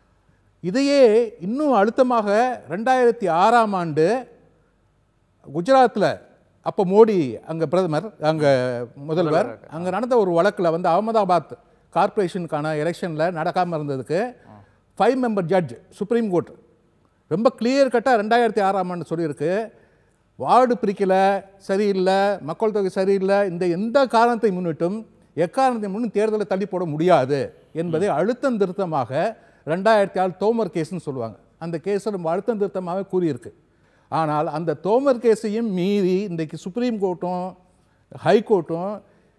இதையே இன்னும் அழுத்தமாக ரெண்டாயிரத்தி ஆறாம் ஆண்டு குஜராத்தில் அப்போ மோடி அங்கே பிரதமர் அங்கே முதல்வர் அங்கே நடந்த ஒரு வழக்கில் வந்து அகமதாபாத் கார்ப்பரேஷனுக்கான எலெக்ஷனில் நடக்காமல் இருந்ததுக்கு five member judge supreme court ரொம்ப கிளியர் கட்டாக ரெண்டாயிரத்தி ஆறாம் ஆண்டு சொல்லியிருக்கு வார்டு பிரிக்கலை சரியில்லை மக்கள் தொகை சரியில்லை இந்த எந்த காரணத்தை முன்னிட்டும் எக்காரணத்தை முன்னும் தேர்தலை தள்ளி போட முடியாது என்பதை அழுத்தம் திருத்தமாக ரெண்டாயிரத்தி ஆறு தோமர் கேஸ்னு சொல்லுவாங்க அந்த கேஸை ரொம்ப அழுத்தம் திருத்தமாக கூறியிருக்கு ஆனால் அந்த தோமர் கேஸையும் மீறி இன்றைக்கு சுப்ரீம் கோர்ட்டும் ஹைகோர்ட்டும்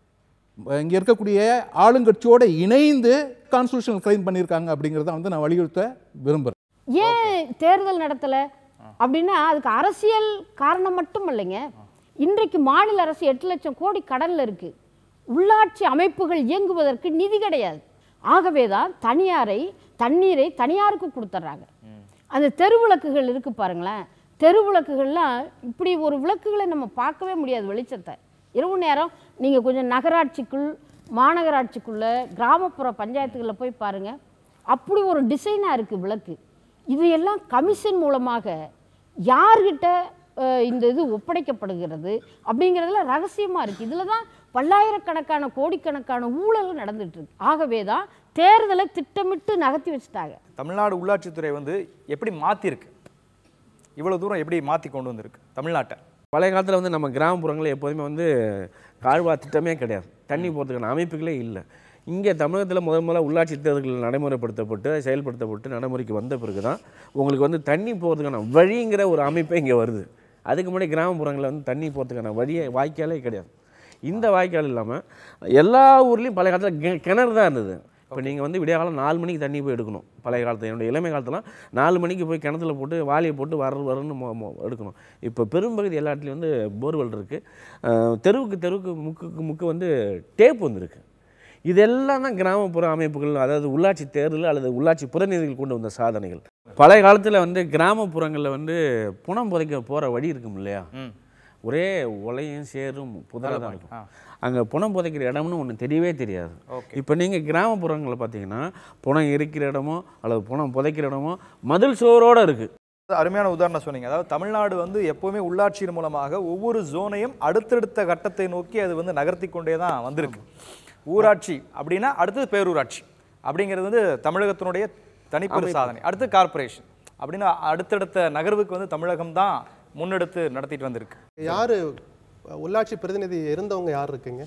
இங்கே இருக்கக்கூடிய ஆளுங்கட்சியோடு இணைந்து கான்ஸ்டியூஷனல் கிளைம் பண்ணியிருக்காங்க அப்படிங்கிறத வந்து நான் வலியுறுத்த விரும்புகிறேன் ஏன் தேர்தல் நடத்தல அப்படின்னா அதுக்கு அரசியல் காரணம் மட்டும் இல்லைங்க இன்றைக்கு மாநில அரசு எட்டு லட்சம் கோடி கடல்ல இருக்கு உள்ளாட்சி அமைப்புகள் இயங்குவதற்கு நிதி கிடையாது ஆகவே தான் தனியாரை தண்ணீரை தனியாருக்கு கொடுத்துட்றாங்க அந்த தெருவிளக்குகள் இருக்கு பாருங்களேன் தெருவிளக்குகள்லாம் இப்படி ஒரு விளக்குகளை நம்ம பார்க்கவே முடியாது வெளிச்சத்தை இரவு நேரம் நீங்கள் கொஞ்சம் நகராட்சிக்குள் மாநகராட்சிக்குள்ள கிராமப்புற பஞ்சாயத்துகளில் போய் பாருங்க அப்படி ஒரு டிசைனாக இருக்குது விளக்கு இதையெல்லாம் கமிஷன் மூலமாக யார்கிட்ட அஹ், இந்த இது ஒப்படைக்கப்படுகிறது அப்படிங்கிறதுல ரகசியமாக இருக்குது இதில் தான் பல்லாயிரக்கணக்கான கோடிக்கணக்கான ஊழல் நடந்துட்டு இருக்கு ஆகவே தான் தேர்தலை திட்டமிட்டு நகர்த்தி வச்சுட்டாங்க தமிழ்நாடு உள்ளாட்சித்துறை வந்து எப்படி மாற்றிருக்கு இவ்வளோ தூரம் எப்படி மாற்றி கொண்டு வந்திருக்கு தமிழ்நாட்டை பழைய காலத்தில் வந்து நம்ம கிராமப்புறங்களில் எப்போதுமே வந்து கால்வா திட்டமே கிடையாது தண்ணி போகிறதுக்கான அமைப்புகளே இல்லை இங்கே தமிழகத்தில் முதல் முதல்ல உள்ளாட்சி தேர்தல்கள் நடைமுறைப்படுத்தப்பட்டு செயல்படுத்தப்பட்டு நடைமுறைக்கு வந்த பிறகு தான் உங்களுக்கு வந்து தண்ணி போகிறதுக்கான வழிங்கிற ஒரு அமைப்பே இங்கே வருது அதுக்கு முன்னாடி கிராமப்புறங்களில் வந்து தண்ணி போகிறதுக்கான வழியே வாய்க்காலே கிடையாது இந்த வாய்க்கால் இல்லாமல் எல்லா ஊர்லேயும் பழைய காலத்தில் கி- கிணறு தான் இருந்தது இப்போ நீங்கள் வந்து விடிய காலம் நாலு மணிக்கு தண்ணி போய் எடுக்கணும் பழைய காலத்தில் என்னுடைய இளமை காலத்துலாம் நாலு மணிக்கு போய் கிணத்துல போட்டு வாளியை போட்டு வர வரன்னு மொ- மொ- எடுக்கணும் இப்போ பெரும்பகுதி எல்லா இடத்துலையும் வந்து போர்வெல் இருக்குது தெருவுக்கு தெருவுக்கு முக்குக்கு முக்கு வந்து டேப் வந்திருக்கு இதெல்லாம் தான் கிராமப்புற அமைப்புகள் அதாவது உள்ளாட்சி தேர்தல் அல்லது உள்ளாட்சி பிரதிநிதிகள் கொண்டு வந்த சாதனைகள் பழைய காலத்தில் வந்து கிராமப்புறங்களில் வந்து புனம் புதைக்க போகிற வழி இருக்கும் இல்லையா ஒரே உலையும் சேரும் புதரை தான் இருக்கும் அங்கே புனம் புதைக்கிற இடம்னு ஒன்று தெரியவே தெரியாது இப்போ நீங்கள் கிராமப்புறங்களில் பார்த்தீங்கன்னா புனம் இருக்கிற இடமோ அல்லது புனம் புதைக்கிற இடமோ மதில் சுவரோடு இருக்குது அருமையான உதாரணம் சொன்னீங்க அதாவது தமிழ்நாடு வந்து எப்போவுமே உள்ளாட்சியின் மூலமாக ஒவ்வொரு ஜோனையும் அடுத்தடுத்த கட்டத்தை நோக்கி அது வந்து நகர்த்தி கொண்டே தான் வந்திருக்கு ஊராட்சி அப்படின்னா அடுத்தது பேரூராட்சி அப்படிங்கிறது வந்து தமிழகத்தினுடைய தனிப்பெரு அமைப்பு. சாதனை அடுத்து கார்ப்பரேஷன் அப்படின்னு அடுத்தடுத்த நகர்வுக்கு வந்து தமிழகம் தான் முன்னெடுத்து நடத்திட்டு வந்திருக்கு யாரு உள்ளாட்சி பிரதிநிதி இருந்தவங்க யார் இருக்கீங்க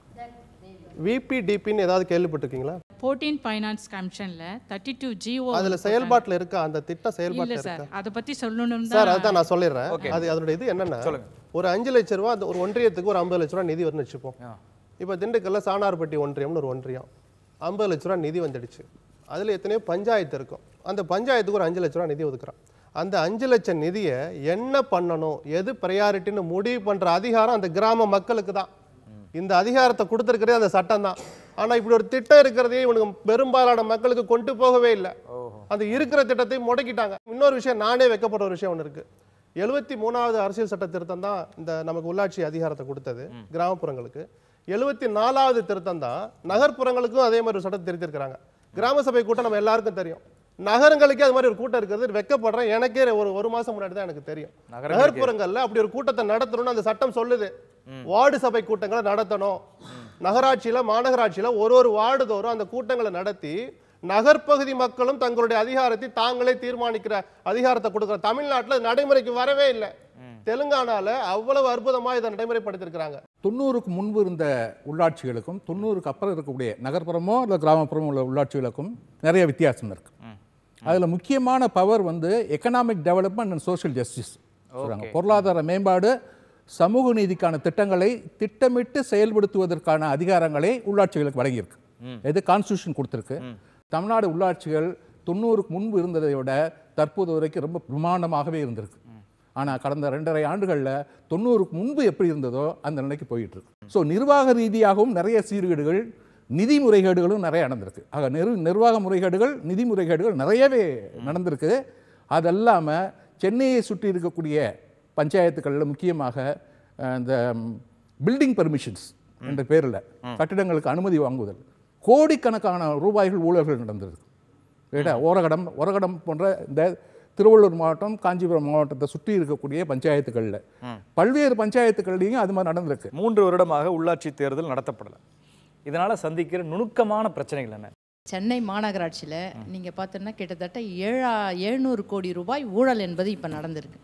விபிடிபின்னு ஏதாவது கேள்விப்பட்டிருக்கீங்களா ஃபோர்டீன் ஃபைனான்ஸ் கமிஷனில் தேர்ட்டி டூ ஜிஓ அதுல செயல்பாட்டுல இருக்கா அந்த திட்டம் இல்லை செயல்பாட்டுல சார் இருக்கா அதை பற்றி சொல்லணும் சார் அதுதான் நான் சொல்லிடுறேன் Okay. அது அதோட இது என்னன்னா சொல்லுங்க. ஒரு அஞ்சு லட்ச ரூபா அந்த ஒரு ஒன்றியத்துக்கு ஒரு ஐம்பது லட்ச ரூபா நிதி வரும்னு வச்சுப்போம் இப்போ திண்டுக்கல்ல சாணார்பட்டி ஒன்றியம்னு ஒரு ஒன்றியம் ஐம்பது லட்ச ரூபா நிதி வந்துடுச்சு அதுல எத்தனையோ பஞ்சாயத்து இருக்கும் அந்த பஞ்சாயத்துக்கு ஒரு அஞ்சு லட்ச ரூபா நிதி ஒதுக்குறான் அந்த அஞ்சு லட்சம் நிதியை என்ன பண்ணணும் எது ப்ரையாரிட்டின்னு முடிவு பண்ற அதிகாரம் அந்த கிராம மக்களுக்கு தான் இந்த அதிகாரத்தை கொடுத்துருக்கிறதே அந்த சட்டம் தான் ஆனா இப்படி ஒரு திட்டம் இருக்கிறதையே இவனுக்கு பெரும்பாலான மக்களுக்கு கொண்டு போகவே இல்லை அந்த இருக்கிற திட்டத்தை முடக்கிட்டாங்க இன்னொரு விஷயம் நானே வைக்கப்படுற ஒரு விஷயம் ஒன்று இருக்கு எழுபத்தி மூணாவது அரசியல் சட்ட திருத்தம் தான் இந்த நமக்கு உள்ளாட்சி அதிகாரத்தை கொடுத்தது கிராமப்புறங்களுக்கு எழுபத்தி நாலாவது திருத்தம் தான் நகர்ப்புறங்களுக்கும் அதே மாதிரி ஒரு சட்டத்தை திருத்திருக்கிறாங்க கிராம சபை கூட்டம் நம்ம எல்லாருக்கும் தெரியும் நகரங்களுக்கே அது மாதிரி ஒரு கூட்டம் இருக்கிறது வெக்கப்படுறேன் எனக்கே ஒரு ஒரு மாசம் முன்னாடி தான் எனக்கு தெரியும் நகரங்களுக்கே. நகர்ப்புறங்கள்ல அப்படி ஒரு கூட்டத்தை நடத்தணும்னு அந்த சட்டம் சொல்லுது வார்டு சபை கூட்டங்களை நடத்தணும் நகராட்சியில மாநகராட்சியில ஒரு ஒரு வார்டு தோறும் அந்த கூட்டங்களை நடத்தி நகர்ப்பகுதி மக்களும் தங்களுடைய அதிகாரத்தை தாங்களே தீர்மானிக்கிற அதிகாரத்தை கொடுக்குற தமிழ்நாட்டுல இது நடைமுறைக்கு வரவே இல்லை தெலுங்கானால அவ்வளவு அற்புதமா இதை நடைமுறைப்படுத்திருக்கிறாங்க தொண்ணூறுக்கு முன்பு இருந்த உள்ளாட்சிகளுக்கும் தொண்ணூறுக்கு அப்புறம் இருக்கக்கூடிய நகர்ப்புறமோ இல்லை கிராமப்புறமோ உள்ள உள்ளாட்சிகளுக்கும் நிறைய வித்தியாசம் இருக்கு அதில் முக்கியமான பவர் வந்து economic development and social justice சொல்றாங்க Okay. பொருளாதார மேம்பாடு சமூக நீதிக்கான திட்டங்களை திட்டமிட்டு செயல்படுத்துவதற்கான அதிகாரங்களை உள்ளாட்சிகளுக்கு வழங்கியிருக்கு இது கான்ஸ்டியூஷன் கொடுத்துருக்கு தமிழ்நாடு உள்ளாட்சிகள் தொண்ணூறுக்கு முன்பு இருந்ததை விட தற்போது வரைக்கும் ரொம்ப பிரமாண்டமாகவே இருந்திருக்கு ஆனால் கடந்த ரெண்டரை ஆண்டுகளில் தொண்ணூறுக்கு முன்பு எப்படி இருந்ததோ அந்த நிலைக்கு போயிட்டு இருக்கு ஸோ நிர்வாக ரீதியாகவும் நிறைய சீர்கேடுகள் நிதி முறைகேடுகளும் நிறைய நடந்திருக்கு ஆக நிர் நிர்வாக முறைகேடுகள் நிதி முறைகேடுகள் நிறையவே நடந்திருக்கு அது இல்லாமல் சென்னையை சுற்றி இருக்கக்கூடிய பஞ்சாயத்துக்களில் முக்கியமாக அஹ், இந்த பில்டிங் பெர்மிஷன்ஸ் என்ற பேரில் கட்டிடங்களுக்கு அனுமதி வாங்குதல் கோடிக்கணக்கான ரூபாய்கள் ஊழல்கள் நடந்திருக்கு ரைட்டா ஓரகடம் ஓரகடம் போன்ற இந்த திருவள்ளூர் மாவட்டம் காஞ்சிபுரம் மாவட்டத்தை சுற்றி இருக்கக்கூடிய பஞ்சாயத்துகளில் பல்வேறு பஞ்சாயத்துகள்லையும் அது மாதிரி நடந்திருக்கு மூன்று வருடமாக உள்ளாட்சி தேர்தல் நடத்தப்படலை இதனால சந்திக்கிற நுணுக்கமான பிரச்சனைகள் என்ன சென்னை மாநகராட்சியில் நீங்கள் பார்த்தோன்னா கிட்டத்தட்ட ஏழா எழுநூறு கோடி ரூபாய் ஊழல் என்பது இப்போ நடந்திருக்கு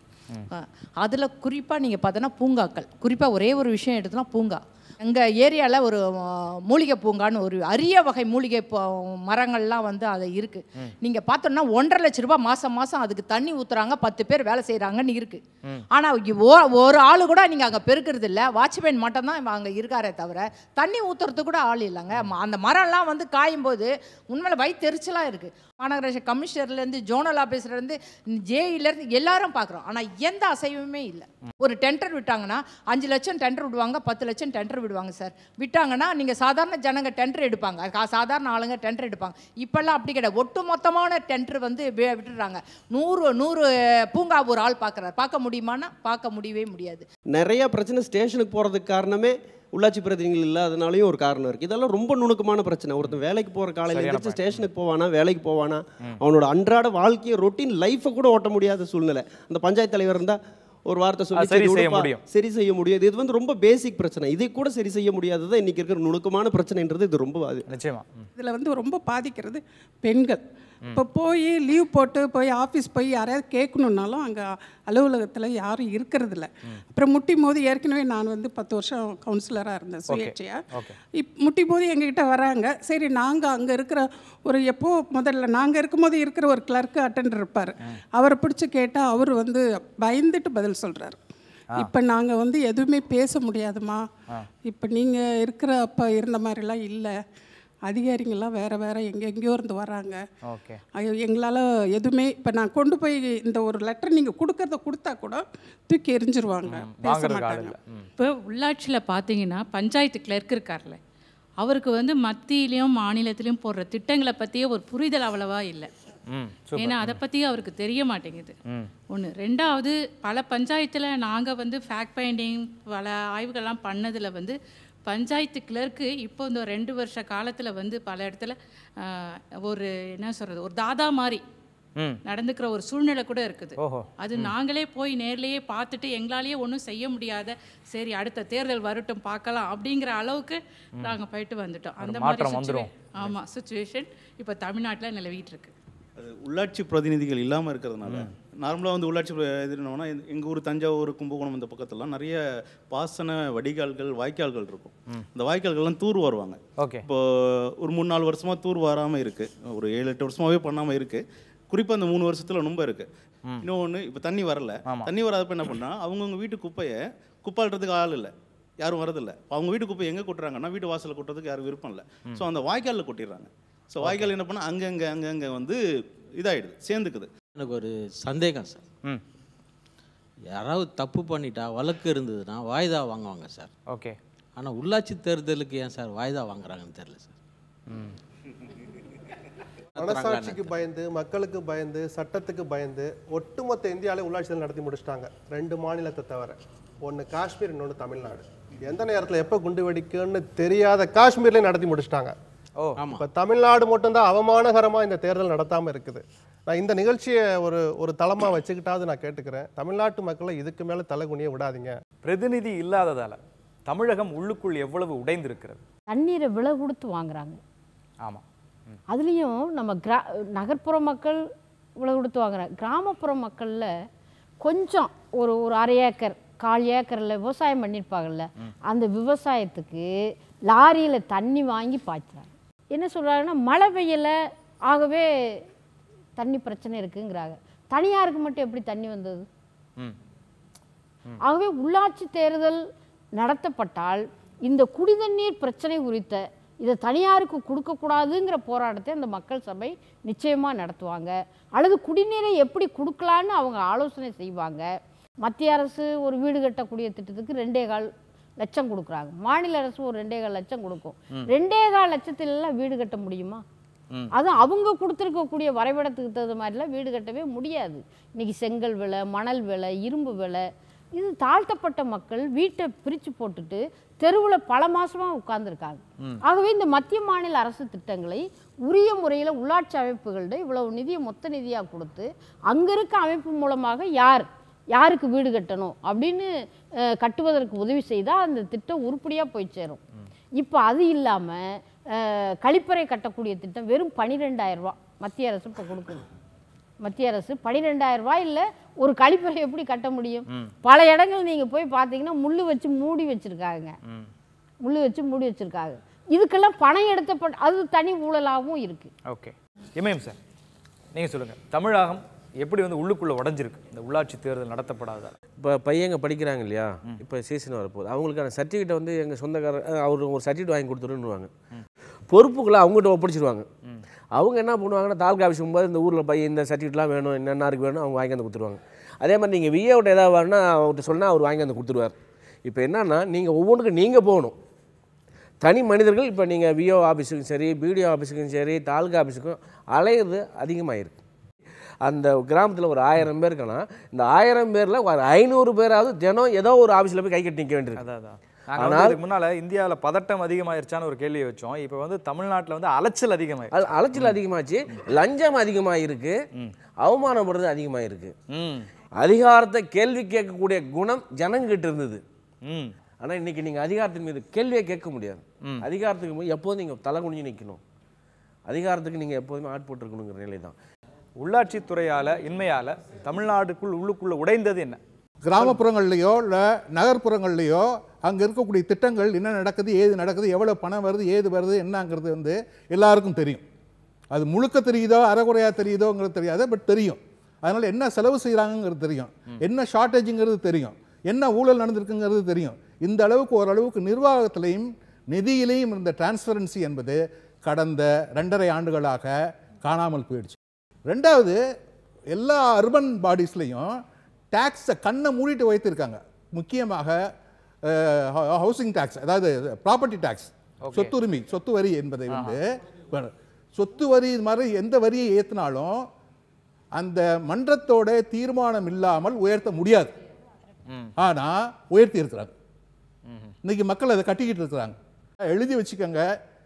அதில் குறிப்பாக நீங்கள் பார்த்தோன்னா பூங்காக்கள் குறிப்பாக ஒரே ஒரு விஷயம் எடுத்தோன்னா பூங்கா எங்கள் ஏரியாவில் ஒரு ஆ, மூலிகை பூங்கான்னு ஒரு அரிய வகை மூலிகை பூ- மரங்கள்லாம் வந்து அது இருக்குது நீங்கள் பார்த்தோன்னா ஒன்றரை லட்ச ரூபாய் மாதம் மாதம் அதுக்கு தண்ணி ஊற்றுறாங்க பத்து பேர் வேலை செய்கிறாங்கன்னு இருக்குது ஆனால் ஒரு ஆள் கூட நீங்கள் அங்கே பெருக்கிறது இல்லை வாட்ச்மேன் மட்டும் தான் அங்கே இருக்காரே தவிர தண்ணி ஊற்றுறதுக்கு கூட ஆள் இல்லைங்க ம- அந்த மரம்லாம் வந்து காயும் போது உண்மையில வயிற்றுச்சலாக இருக்குது மாநகராட்சி கமிஷனர்லேருந்து ஜோனல் ஆஃபீஸர்லேருந்து ஜேஇலேருந்து எல்லாரும் பார்க்குறோம் ஆனால் எந்த அசைவுமே இல்லை ஒரு டெண்டர் விட்டாங்கன்னா அஞ்சு லட்சம் டெண்டர் விடுவாங்க பத்து லட்சம் டெண்டர் விடுவாங்க சார் விட்டாங்கன்னா நீங்கள் சாதாரண ஜனங்க டெண்டர் எடுப்பாங்க கா- சாதாரண ஆளுங்க டெண்டர் எடுப்பாங்க இப்போல்லாம் அப்படி கிடையாது ஒட்டு மொத்தமான டெண்டர் வந்து வி- விட்டுடுறாங்க நூறு நூறு பூங்கா ஒரு ஆள் பார்க்குறாரு பார்க்க முடியுமான்னா பார்க்க முடியவே முடியாது நிறைய பிரச்சனை ஸ்டேஷனுக்கு போகிறதுக்கு காரணமே உள்ளாட்சி பிரதிநிதிகள் இல்லாதனாலையும் ஒரு காரணம் இருக்குது இதெல்லாம் ரொம்ப நுணுக்கமான பிரச்சனை ஒருத்தன் வேலைக்கு போகிற காலையில் சரியான எழுந்திரிச்சு ஸ்டேஷனுக்கு போவானா வேலைக்கு போவானா அவனோட அன்றாட வாழ்க்கையை ரொட்டீன் லைஃப்பை கூட ஓட்ட முடியாத சூழ்நிலை அந்த பஞ்சாயத்து தலைவர் இருந்தால் ஒரு வார்த்தை சொல்லி அது சரி சரி செய்ய விடுப்பா, முடியும். சரி செய்ய முடியாது இது வந்து ரொம்ப பேசிக் பிரச்சனை இதை கூட சரி செய்ய முடியாதது இன்னைக்கு இருக்கிற நுணுக்கமான பிரச்சனைன்றது இது ரொம்ப அது நிச்சயமா இதில் வந்து ரொம்ப பாதிக்கிறது பெண்கள் இப்போ போய் லீவ் போட்டு போய் ஆஃபீஸ் போய் யாரையாவது கேட்கணுன்னாலும் அங்கே அலுவலகத்தில் யாரும் இருக்கிறதில்ல அப்புறம் முட்டி மோதி ஏற்கனவே நான் வந்து பத்து வருஷம் கவுன்சிலராக இருந்தேன் சுயேட்சையா ஓகே இப் முட்டி மோதி எங்ககிட்ட வராங்க சரி நாங்கள் அங்கே இருக்கிற ஒரு எப்போ முதல்ல நாங்கள் இருக்கும்போது இருக்கிற ஒரு கிளர்க்கு அட்டெண்டர் இருப்பார் அவரை பிடிச்சி கேட்டால் அவர் வந்து பயந்துட்டு பதில் சொல்கிறார் இப்போ நாங்கள் வந்து எதுவுமே பேச முடியாதுமா இப்போ நீங்கள் இருக்கிற அப்போ இருந்த மாதிரிலாம் இல்லை அதிகாரிங்கெல்லாம் வேற வேற எங்கெங்கேயோ இருந்து வராங்க ஓகே ஐயோ எங்களால் எதுவுமே இப்போ நான் கொண்டு போய் இந்த ஒரு லெட்டர் நீங்கள் கொடுக்கறத கொடுத்தா கூட தூக்கி எரிஞ்சிருவாங்க பேச வாங்குறதுக்கு ஆள் மாட்டாங்க இல்லை ம். இப்போ உள்ளாட்சியில் பார்த்தீங்கன்னா பஞ்சாயத்து கிளர்க் இருக்கார்ல அவருக்கு வந்து மத்தியிலையும் மாநிலத்திலையும் போடுற திட்டங்களை பற்றியே ஒரு புரிதல் அவ்வளவா இல்லை ம் ஏன்னா அதை பற்றி அவருக்கு தெரிய மாட்டேங்குது ம் ஒன்று ரெண்டாவது பல பஞ்சாயத்தில் நாங்கள் வந்து ஃபேக்ட் ஃபைண்டிங் பல ஆய்வுகள்லாம் பண்ணதில் வந்து பஞ்சாயத்து கிளர்க்கு இப்போ இந்த ரெண்டு வருஷ காலத்தில் வந்து பல இடத்துல ஆஹ், ஒரு என்ன சொல்கிறது ஒரு தாதா மாதிரி நடந்துக்கிற ஒரு சூழ்நிலை கூட இருக்குது ஓஹோ. அது நாங்களே போய் நேர்லயே பார்த்துட்டு எங்களாலேயே ஒன்றும் செய்ய முடியாத சரி அடுத்த தேர்தல் வரட்டும் பார்க்கலாம் அப்படிங்கிற அளவுக்கு நாங்க போயிட்டு வந்துட்டோம் அந்த மாதிரி மாற்றம் வந்துரும். சுச்சுவே ஆமா சுச்சுவேஷன் இப்போ தமிழ்நாட்டுல நிலவிட்டு இருக்கு அது உள்ளாட்சி பிரதிநிதிகள் இல்லாமல் இருக்கிறதுனால நார்மலாக வந்து உள்ளாட்சி பிர- இது என்னன்னா எங்கள் ஊர் தஞ்சாவூர் கும்பகோணம் இந்த பக்கத்துலலாம் நிறைய பாசன வடிகால்கள் வாய்க்கால்கள் இருக்கும் இந்த வாய்க்கால்கள்லாம் தூர் வருவாங்க ஓகே இப்போ ஒரு மூணு நாலு வருஷமாக தூர் வராமல் இருக்குது ஒரு ஏழு எட்டு வருஷமாகவே பண்ணாமல் இருக்குது குறிப்பாக இந்த மூணு வருஷத்தில் ரொம்ப இருக்குது இன்னொன்று இப்போ தண்ணி வரல தண்ணி வராதப்ப என்ன பண்ணால் அவங்கவுங்க வீட்டு குப்பையை குப்பாளுறதுக்கு ஆள் இல்லை யாரும் வரதில்லை இப்போ அவங்க வீட்டு குப்பை எங்கே கொட்டுறாங்கன்னா வீட்டு வாசலில் கொட்டுறதுக்கு யாரும் விருப்பம் இல்லை ஸோ அந்த வாய்க்காலில் கொட்டிடுறாங்க ஸோ வாய்க்கால் என்ன பண்ணால் அங்கங்கே அங்கங்கே வந்து இதாகிடுது சேர்ந்துக்குது எனக்கு ஒரு சந்தேகம் சார் ம் யாராவது தப்பு பண்ணிட்டா வழக்கு இருந்ததுன்னா வாய்தா வாங்குவாங்க சார் ஓகே ஆனால் உள்ளாட்சி தேர்தலுக்கு ஏன் சார் வாய்தா வாங்குறாங்கன்னு தெரியல சார் மனசாட்சிக்கு பயந்து மக்களுக்கு பயந்து சட்டத்துக்கு பயந்து ஒட்டுமொத்த இந்தியாவிலே உள்ளாட்சி தேர்தல் நடத்தி முடிச்சிட்டாங்க ரெண்டு மாநிலத்தை தவிர ஒன்று காஷ்மீர் இன்னொன்று தமிழ்நாடு எந்த நேரத்தில் எப்போ குண்டு வெடிக்குன்னு தெரியாத காஷ்மீர்லேயே நடத்தி முடிச்சிட்டாங்க ஓ இப்போ தமிழ்நாடு மட்டும்தான் அவமானகரமாக இந்த தேர்தல் நடத்தாமல் இருக்குது நான் இந்த நிகழ்ச்சியை ஒரு ஒரு தளமாக வச்சுக்கிட்டாவது நான் கேட்டுக்கிறேன் தமிழ்நாட்டு மக்களை இதுக்கு மேலே தலைகுனிய விடாதீங்க பிரதிநிதி இல்லாததால தமிழகம் உள்ளுக்குள் எவ்வளவு உடைந்திருக்கிறது தண்ணீரை விலை கொடுத்து வாங்குறாங்க ஆமாம் அதுலேயும் நம்ம கிரா நகர்ப்புற மக்கள் விலை கொடுத்து வாங்குறாங்க கிராமப்புற மக்களில் கொஞ்சம் ஒரு ஒரு அரை ஏக்கர் கால் ஏக்கரில் விவசாயம் பண்ணியிருப்பாங்கல்ல அந்த விவசாயத்துக்கு லாரியில் தண்ணி வாங்கி பாய்ச்சுறாங்க என்ன சொல்கிறாங்கன்னா மழை பெய்யல ஆகவே தண்ணி பிரச்சனை இருக்குங்கிறாங்க தனியாருக்கு மட்டும் எப்படி தண்ணி வந்தது ம் ஆகவே உள்ளாட்சி தேர்தல் நடத்தப்பட்டால் இந்த குடிதண்ணீர் பிரச்சனை குறித்த இதை தனியாருக்கு கொடுக்கக்கூடாதுங்கிற போராட்டத்தை அந்த மக்கள் சபை நிச்சயமாக நடத்துவாங்க அல்லது குடிநீரை எப்படி கொடுக்கலான்னு அவங்க ஆலோசனை செய்வாங்க மத்திய அரசு ஒரு வீடு கட்டக்கூடிய திட்டத்துக்கு ரெண்டே கால் லட்சம் கொடுக்குறாங்க மாநில அரசு ஒரு ரெண்டே கால் லட்சம் கொடுக்கும் ம். ரெண்டே கால் லட்சத்திலலாம் வீடு கட்ட முடியுமா ம். அது அவங்க கொடுத்துருக்கக்கூடிய வரைபடத்துக்கு தகுந்த மாதிரிலாம் வீடு கட்டவே முடியாது இன்னைக்கு செங்கல் விலை மணல் விலை இரும்பு விலை இது தாழ்த்தப்பட்ட மக்கள் வீட்டை பிரித்து போட்டுட்டு தெருவில் பல மாசமாக உட்கார்ந்துருக்காங்க ம். ஆகவே இந்த மத்திய மாநில அரசு திட்டங்களை உரிய முறையில் உள்ளாட்சி அமைப்புகள்கிட்ட இவ்வளவு நிதியை மொத்த நிதியாக கொடுத்து அங்கே இருக்க அமைப்பு மூலமாக யார் யாருக்கு வீடு கட்டணும் அப்படின்னு அஹ், கட்டுவதற்கு உதவி செய்தால் அந்த திட்டம் உருப்படியாக போய் சேரும் இப்போ அது இல்லாமல் கழிப்பறை கட்டக்கூடிய திட்டம் வெறும் 12000 ரூபாய் மத்திய அரசு இப்போ கொடுக்குது மத்திய அரசு 12000 ரூபாய் இல்லை ஒரு கழிப்பறை எப்படி கட்ட முடியும் ம். பல இடங்கள் நீங்கள் போய் பார்த்தீங்கன்னா முள் வச்சு மூடி வச்சுருக்காங்க ம் முள் வச்சு மூடி வச்சுருக்காங்க இதுக்கெல்லாம் பணம் எடுத்தப்பட்ட அது தனி ஊழலாகவும் இருக்குது ஓகே இமயம் சார் நீங்கள் சொல்லுங்கள் தமிழகம் எப்படி வந்து உள்ளுக்குள்ளே உடைஞ்சிருக்கு இந்த உள்ளாட்சி தேர்தல் நடத்தப்படாததால் இப்போ பையங்க படிக்கிறாங்க இல்லையா இப்போ சீசன் வரப்போகுது அவங்களுக்கான சர்டிஃபிகேட்டை வந்து எங்கள் சொந்தக்காரர் அஹ், அவர் ஒரு சர்டிஃபிகேட் வாங்கி கொடுத்துருன்னுவாங்க பொறுப்புகளை அவங்ககிட்ட ஒப்படைச்சிருவாங்க அவங்க என்ன பண்ணுவாங்கன்னா தாலுக்கா ஆஃபீஸ் போகும்போது இந்த ஊரில் பையன் இந்த சர்டிஃபிகேட்லாம் வேணும் என்னென்னாருக்கு வேணும் அவங்க வாங்கி வந்து கொடுத்துருவாங்க அதே மாதிரி நீங்கள் விஏவிட்ட ஏதாவது வேணும்னா அவர்கிட்ட சொன்னால் அவர் வாங்கி வந்து கொடுத்துருவார் இப்போ என்னன்னா நீங்கள் ஒவ்வொன்றுக்கும் நீங்கள் போகணும் தனி மனிதர்கள் இப்போ நீங்கள் விஓ ஆஃபீஸுக்கும் சரி பிடிஓ ஆஃபீஸுக்கும் சரி தாலுகா ஆஃபீஸுக்கும் அலையிறது அதிகமாகிருக்கு அந்த கிராமத்தில் ஒரு ஆயிரம் பேர் இருக்குன்னா இந்த ஆயிரம் பேரில் ஒரு ஐநூறு பேராவது தினம் ஏதோ ஒரு ஆஃபீஸில் போய் கை கட்டி நிற்க வேண்டியது நாங்கள் வந்து இதுக்கு முன்னால் இந்தியாவில் பதட்டம் அதிகமாயிருச்சான்னு ஒரு கேள்வியை வச்சோம் இப்போ வந்து தமிழ்நாட்டில் வந்து அலைச்சல் அதிகமாயிருக்கு அது அலைச்சல் அதிகமாச்சு லஞ்சம் அதிகமாக இருக்கு அவமானப்படுறது அதிகமாக இருக்கு அதிகாரத்தை கேள்வி கேட்கக்கூடிய குணம் ஜனங்கிட்ட இருந்தது ஆனால் இன்னைக்கு நீங்கள் அதிகாரத்தின் மீது கேள்வியை கேட்க முடியாது அதிகாரத்துக்கு போய் எப்போதும் நீங்கள் தலை குனிஞ்சு நிற்கணும் அதிகாரத்துக்கு நீங்கள் எப்போதுமே ஆட்பட்டுருக்கணுங்கிற நிலை தான் உள்ளாட்சித் துறையால் இன்மையால் தமிழ்நாடுக்குள் உள்ளுக்குள்ளே உடைந்தது என்ன கிராமப்புறங்கள்லையோ இல்லை நகர்ப்புறங்கள்லையோ அங்கே இருக்கக்கூடிய திட்டங்கள் என்ன நடக்குது ஏது நடக்குது எவ்வளோ பணம் வருது ஏது வருது என்னங்கிறது வந்து எல்லாருக்கும் தெரியும் அது முழுக்க தெரியுதோ அரைகுறையாக தெரியுதோங்கிறது தெரியாது பட் தெரியும் அதனால் என்ன செலவு செய்கிறாங்கங்கிறது தெரியும் என்ன ஷார்ட்டேஜுங்கிறது தெரியும் என்ன ஊழல் நடந்திருக்குங்கிறது தெரியும் இந்த அளவுக்கு ஓரளவுக்கு நிர்வாகத்திலையும் நிதியிலையும் இருந்த டிரான்ஸ்பரன்சி என்பது கடந்த ரெண்டரை ஆண்டுகளாக காணாமல் போயிடுச்சு ரெண்டாவது எல்லா அர்பன் பாடிஸ்லையும் டேக்ஸை கண்ணை மூடிட்டு வைத்திருக்காங்க முக்கியமாக ஹவுசிங் டேக்ஸ் அதாவது ப்ராப்பர்ட்டி டேக்ஸ் Okay. சொத்துரிமை சொத்து வரி என்பதை வந்து சொத்து வரி இது மாதிரி எந்த வரியை ஏற்றினாலும் அந்த மன்றத்தோட தீர்மானம் இல்லாமல் உயர்த்த முடியாது ஆனால் உயர்த்தி இருக்கிறாங்க இன்னைக்கு மக்கள் அதை கட்டிக்கிட்டு இருக்கிறாங்க எழுதி வச்சுக்கோங்க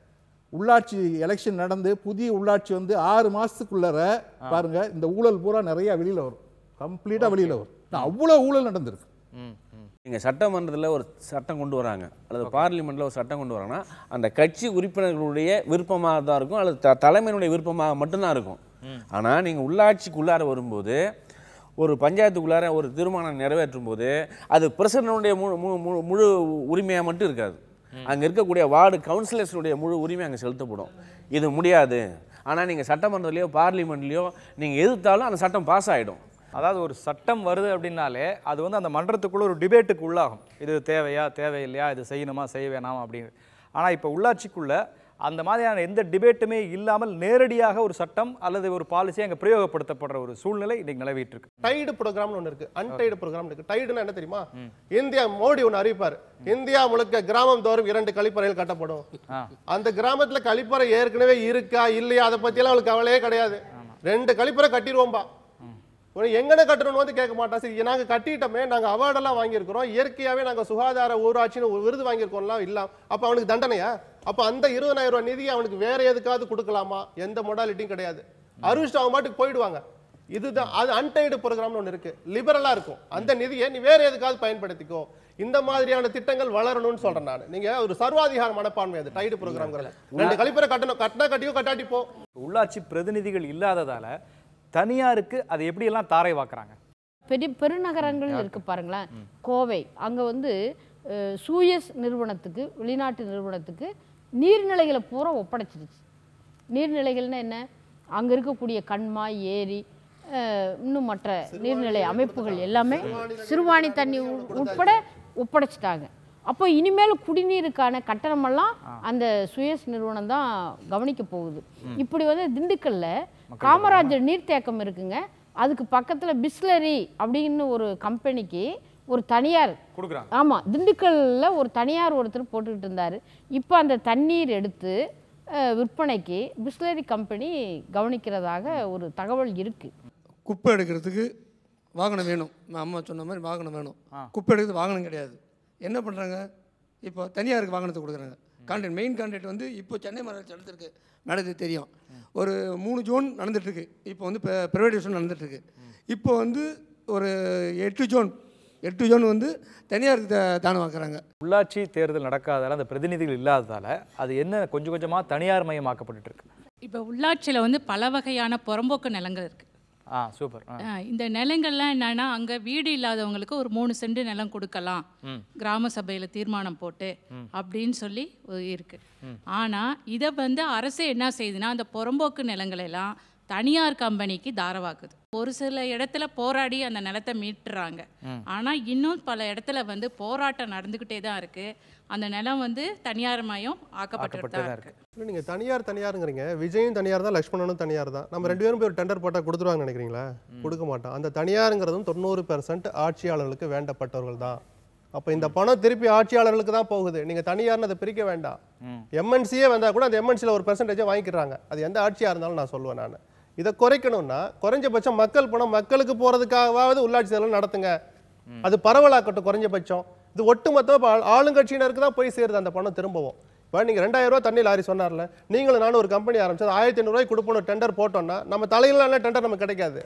உள்ளாட்சி எலெக்ஷன் நடந்து புதிய உள்ளாட்சி வந்து ஆறு மாதத்துக்குள்ளார பாருங்க இந்த ஊழல் பூரா நிறைய வெளியில் வரும் கம்ப்ளீட்டாக வெளியில் வரும் அவ்வளோ ஊழல் நடந்திருக்கு நீங்கள் சட்டமன்றத்தில் ஒரு சட்டம் கொண்டு வராங்க அல்லது பார்லிமெண்ட்டில் ஒரு சட்டம் கொண்டு வராங்கன்னா அந்த கட்சி உறுப்பினர்களுடைய விருப்பமாக தான் இருக்கும் அல்லது த தலைமையினுடைய விருப்பமாக மட்டும்தான் இருக்கும் ஆனால் நீங்கள் உள்ளாட்சிக்குள்ளார வரும்போது ஒரு பஞ்சாயத்துக்குள்ளார ஒரு தீர்மானம் நிறைவேற்றும் போது அது பிரசிடனுடைய முழு முழு முழு முழு உரிமையாக மட்டும் இருக்காது அங்கே இருக்கக்கூடிய வார்டு கவுன்சிலர்ஸுடைய முழு உரிமை அங்கே செலுத்தப்படும் இது முடியாது ஆனால் நீங்கள் சட்டமன்றத்துலேயோ பார்லிமெண்ட்லேயோ நீங்கள் எதிர்த்தாலும் அந்த சட்டம் பாஸ் ஆகிடும் அதாவது ஒரு சட்டம் வருது அப்படின்னாலே அது வந்து அந்த மன்றத்துக்குள்ள ஒரு டிபேட்டுக்கு உள்ளாகும் இது தேவையா தேவையில்லையா இது செய்யணுமா செய்ய வேணாமா அப்படின்னு ஆனால் இப்போ உள்ளாட்சிக்குள்ள அந்த மாதிரியான எந்த டிபேட்டுமே இல்லாமல் நேரடியாக ஒரு சட்டம் அல்லது ஒரு பாலிசி அங்கே பிரயோகப்படுத்தப்படுற ஒரு சூழ்நிலை இன்னைக்கு நிலவிட்டு இருக்கு டைடு ப்ரோக்ராம்னு ஒன்று இருக்கு அன்டைடு ப்ரோக்ராம் இருக்கு டைடுனா என்ன தெரியுமா இந்தியா மோடி ஒன்று அறிவிப்பார் இந்தியா முழுக்க கிராமம் தோறும் இரண்டு கழிப்பறைகள் கட்டப்படும் அந்த கிராமத்துல கழிப்பறை ஏற்கனவே இருக்கா இல்லையா அதை பத்தியெல்லாம் அவளுக்கு கவலையே கிடையாது ரெண்டு கழிப்பறை கட்டிடுவோம்பா உனக்கு எங்கன கட்டணும்னு வந்து கேட்க மாட்டான் சரி நாங்க கட்டிட்டோமே நாங்க அவார்டெல்லாம் வாங்கியிருக்கிறோம் இயற்கையாவே நாங்க சுகாதார ஊராட்சின்னு ஒரு விருது வாங்கியிருக்கோம்லாம் இல்லாம் அப்ப அவனுக்கு தண்டனையா அப்ப அந்த இருபதாயிரம் ரூபாய் நிதியை அவனுக்கு வேற எதுக்காவது கொடுக்கலாமா எந்த மொடாலிட்டியும் கிடையாது அறிவிச்சுட்டு அவன் பாட்டுக்கு போயிடுவாங்க இதுதான் அது அன்டைடு ப்ரோக்ராம்னு ஒன்று இருக்கு லிபரலா இருக்கும் அந்த நிதியை நீ வேற எதுக்காவது பயன்படுத்திக்கோ இந்த மாதிரியான திட்டங்கள் வளரணும்னு சொல்றேன் நான் நீங்க ஒரு சர்வாதிகார மனப்பான்மை அது டைடு ப்ரோக்ராம் ரெண்டு கழிப்பறை கட்டணும் கட்டினா கட்டியோ கட்டாட்டி போ உள்ளாட்சி பிரதிநிதிகள் இல்லாததால தனியாருக்கு அது எப்படியெல்லாம் தாரை வாக்குறாங்க பெரிய பெருநகரங்கள் இருக்கு பாருங்களேன் கோவை அங்கே வந்து அஹ், சூயஸ் நிறுவனத்துக்கு வெளிநாட்டு நிறுவனத்துக்கு நீர்நிலைகளை பூரா ஒப்படைச்சிருச்சு நீர்நிலைகள்னா என்ன அங்கே இருக்கக்கூடிய கண்மாய் ஏரி அஹ், இன்னும் மற்ற நீர்நிலை அமைப்புகள் எல்லாமே சிறுவாணி தண்ணி உ- உட்பட ஒப்படைச்சிட்டாங்க அப்போ இனிமேல் குடிநீருக்கான கட்டணமெல்லாம் அந்த சுயஸ் நிறுவனம் தான் கவனிக்க போகுது இப்படி வந்து திண்டுக்கல்ல காமராஜர் நீர்த்தேக்கம் இருக்குங்க அதுக்கு பக்கத்தில் பிஸ்லரி அப்படின்னு ஒரு கம்பெனிக்கு ஒரு தனியார் கொடுக்குறாங்க ஆமாம் திண்டுக்கல்ல ஒரு தனியார் ஒருத்தர் போட்டுக்கிட்டு இருந்தார் இப்போ அந்த தண்ணீர் எடுத்து அஹ், விற்பனைக்கு பிஸ்லரி கம்பெனி கவனிக்கிறதாக ஒரு தகவல் இருக்குது குப்பை எடுக்கிறதுக்கு வாகனம் வேணும் நான் அம்மா சொன்ன மாதிரி வாகனம் வேணும் குப்பை எடுக்கிறது வாகனம் கிடையாது என்ன பண்ணுறாங்க இப்போ தனியாருக்கு வாகனத்தை கொடுக்குறாங்க கான்ட்ராக்ட் மெயின் கான்ட்ராக்ட் வந்து இப்போ சென்னை மாநகராட்சி நடந்திருக்கு மேடத்துக்கு தெரியும் ஒரு மூணு ஜோன் நடந்துட்டுருக்கு இப்போ வந்து ப்ரைவேடைசேஷன் நடந்துட்டுருக்கு இப்போ வந்து ஒரு எட்டு ஜோன் எட்டு ஜோன் வந்து தனியாருக்கு தா- தானம் வாக்குறாங்க உள்ளாட்சி தேர்தல் நடக்காததால அந்த பிரதிநிதிகள் இல்லாததால அது என்ன கொஞ்சம் கொஞ்சமாக தனியார் மயமாக்கப்பட்டுட்டு இருக்கு இப்போ உள்ளாட்சியில் வந்து பல வகையான புறம்போக்கு நிலங்கள் இருக்குது ஆ சூப்பர் ஆ ஆ, இந்த நிலங்கள்லாம் என்னன்னா அங்கே வீடு இல்லாதவங்களுக்கு ஒரு மூணு சென்ட் நிலம் கொடுக்கலாம் ம். கிராம சபையில் தீர்மானம் போட்டு ம். அப்படின்னு சொல்லி ஒ- இருக்கு ம். ஆனால் இதை வந்து அரசு என்ன செய்யுதுன்னா அந்த புறம்போக்கு நிலங்களெல்லாம் தனியார் கம்பெனிக்கு தாரவாக்குது ஒரு சில இடத்துல போராடி அந்த நிலத்தை மீட்டுறாங்க ம். ஆனால் இன்னும் பல இடத்துல வந்து போராட்டம் நடந்துக்கிட்டே தான் இருக்கு அந்த நிலம் வந்து தனியார் மயம் ஆக்கப்பட்டு தான் இருக்கு இல்லை நீங்கள் தனியார் தனியாருங்கிறீங்க விஜயும் தனியார் தான் லக்ஷ்மணனும் தனியார் தான் நம்ம ரெண்டு பேரும் போய் ஒரு டெண்டர் போட்டால் கொடுத்துருவாங்க நினைக்கிறீங்களா கொடுக்க மாட்டோம் அந்த தனியாருங்கிறதும் தொண்ணூறு பெர்சன்ட் ஆட்சியாளர்களுக்கு வேண்டப்பட்டவர்கள் தான் அப்போ இந்த பணம் திருப்பி ஆட்சியாளர்களுக்கு தான் போகுது நீங்கள் தனியார்னு அதை பிரிக்க வேண்டாம் எம்என்சியே வந்தால் கூட அந்த எம்என்சியில் ஒரு பெர்சன்டேஜை வாங்கிக்கிறாங்க அது எந்த ஆட்சியாக இருந்தாலும் நான் சொல்லுவேன் நான் இதை குறைக்கணும்னா குறைஞ்சபட்சம் மக்கள் பணம் மக்களுக்கு போகிறதுக்காகவாவது உள்ளாட்சி தேர்தல் நடத்துங்க அது பரவலாக்கட்டும் குறைஞ்சபட்சம் இது ஒட்டுமொத்தமாக ஆளுங்கட்சியினருக்கு தான் போய் சேருது அந்த பணம் திரும்பவும் இப்போ நீங்கள் ரெண்டாயிரம் ரூபா தண்ணி லாரி சொன்னார்ல நீங்களும் நானும் ஒரு கம்பெனி ஆரம்பிச்சு அது ஆயிரத்தி ஐநூறுரூவாய்க்கு கொடுப்போம் டெண்டர் போட்டோம்னா நம்ம தலையிலான டெண்டர் நமக்கு கிடைக்காது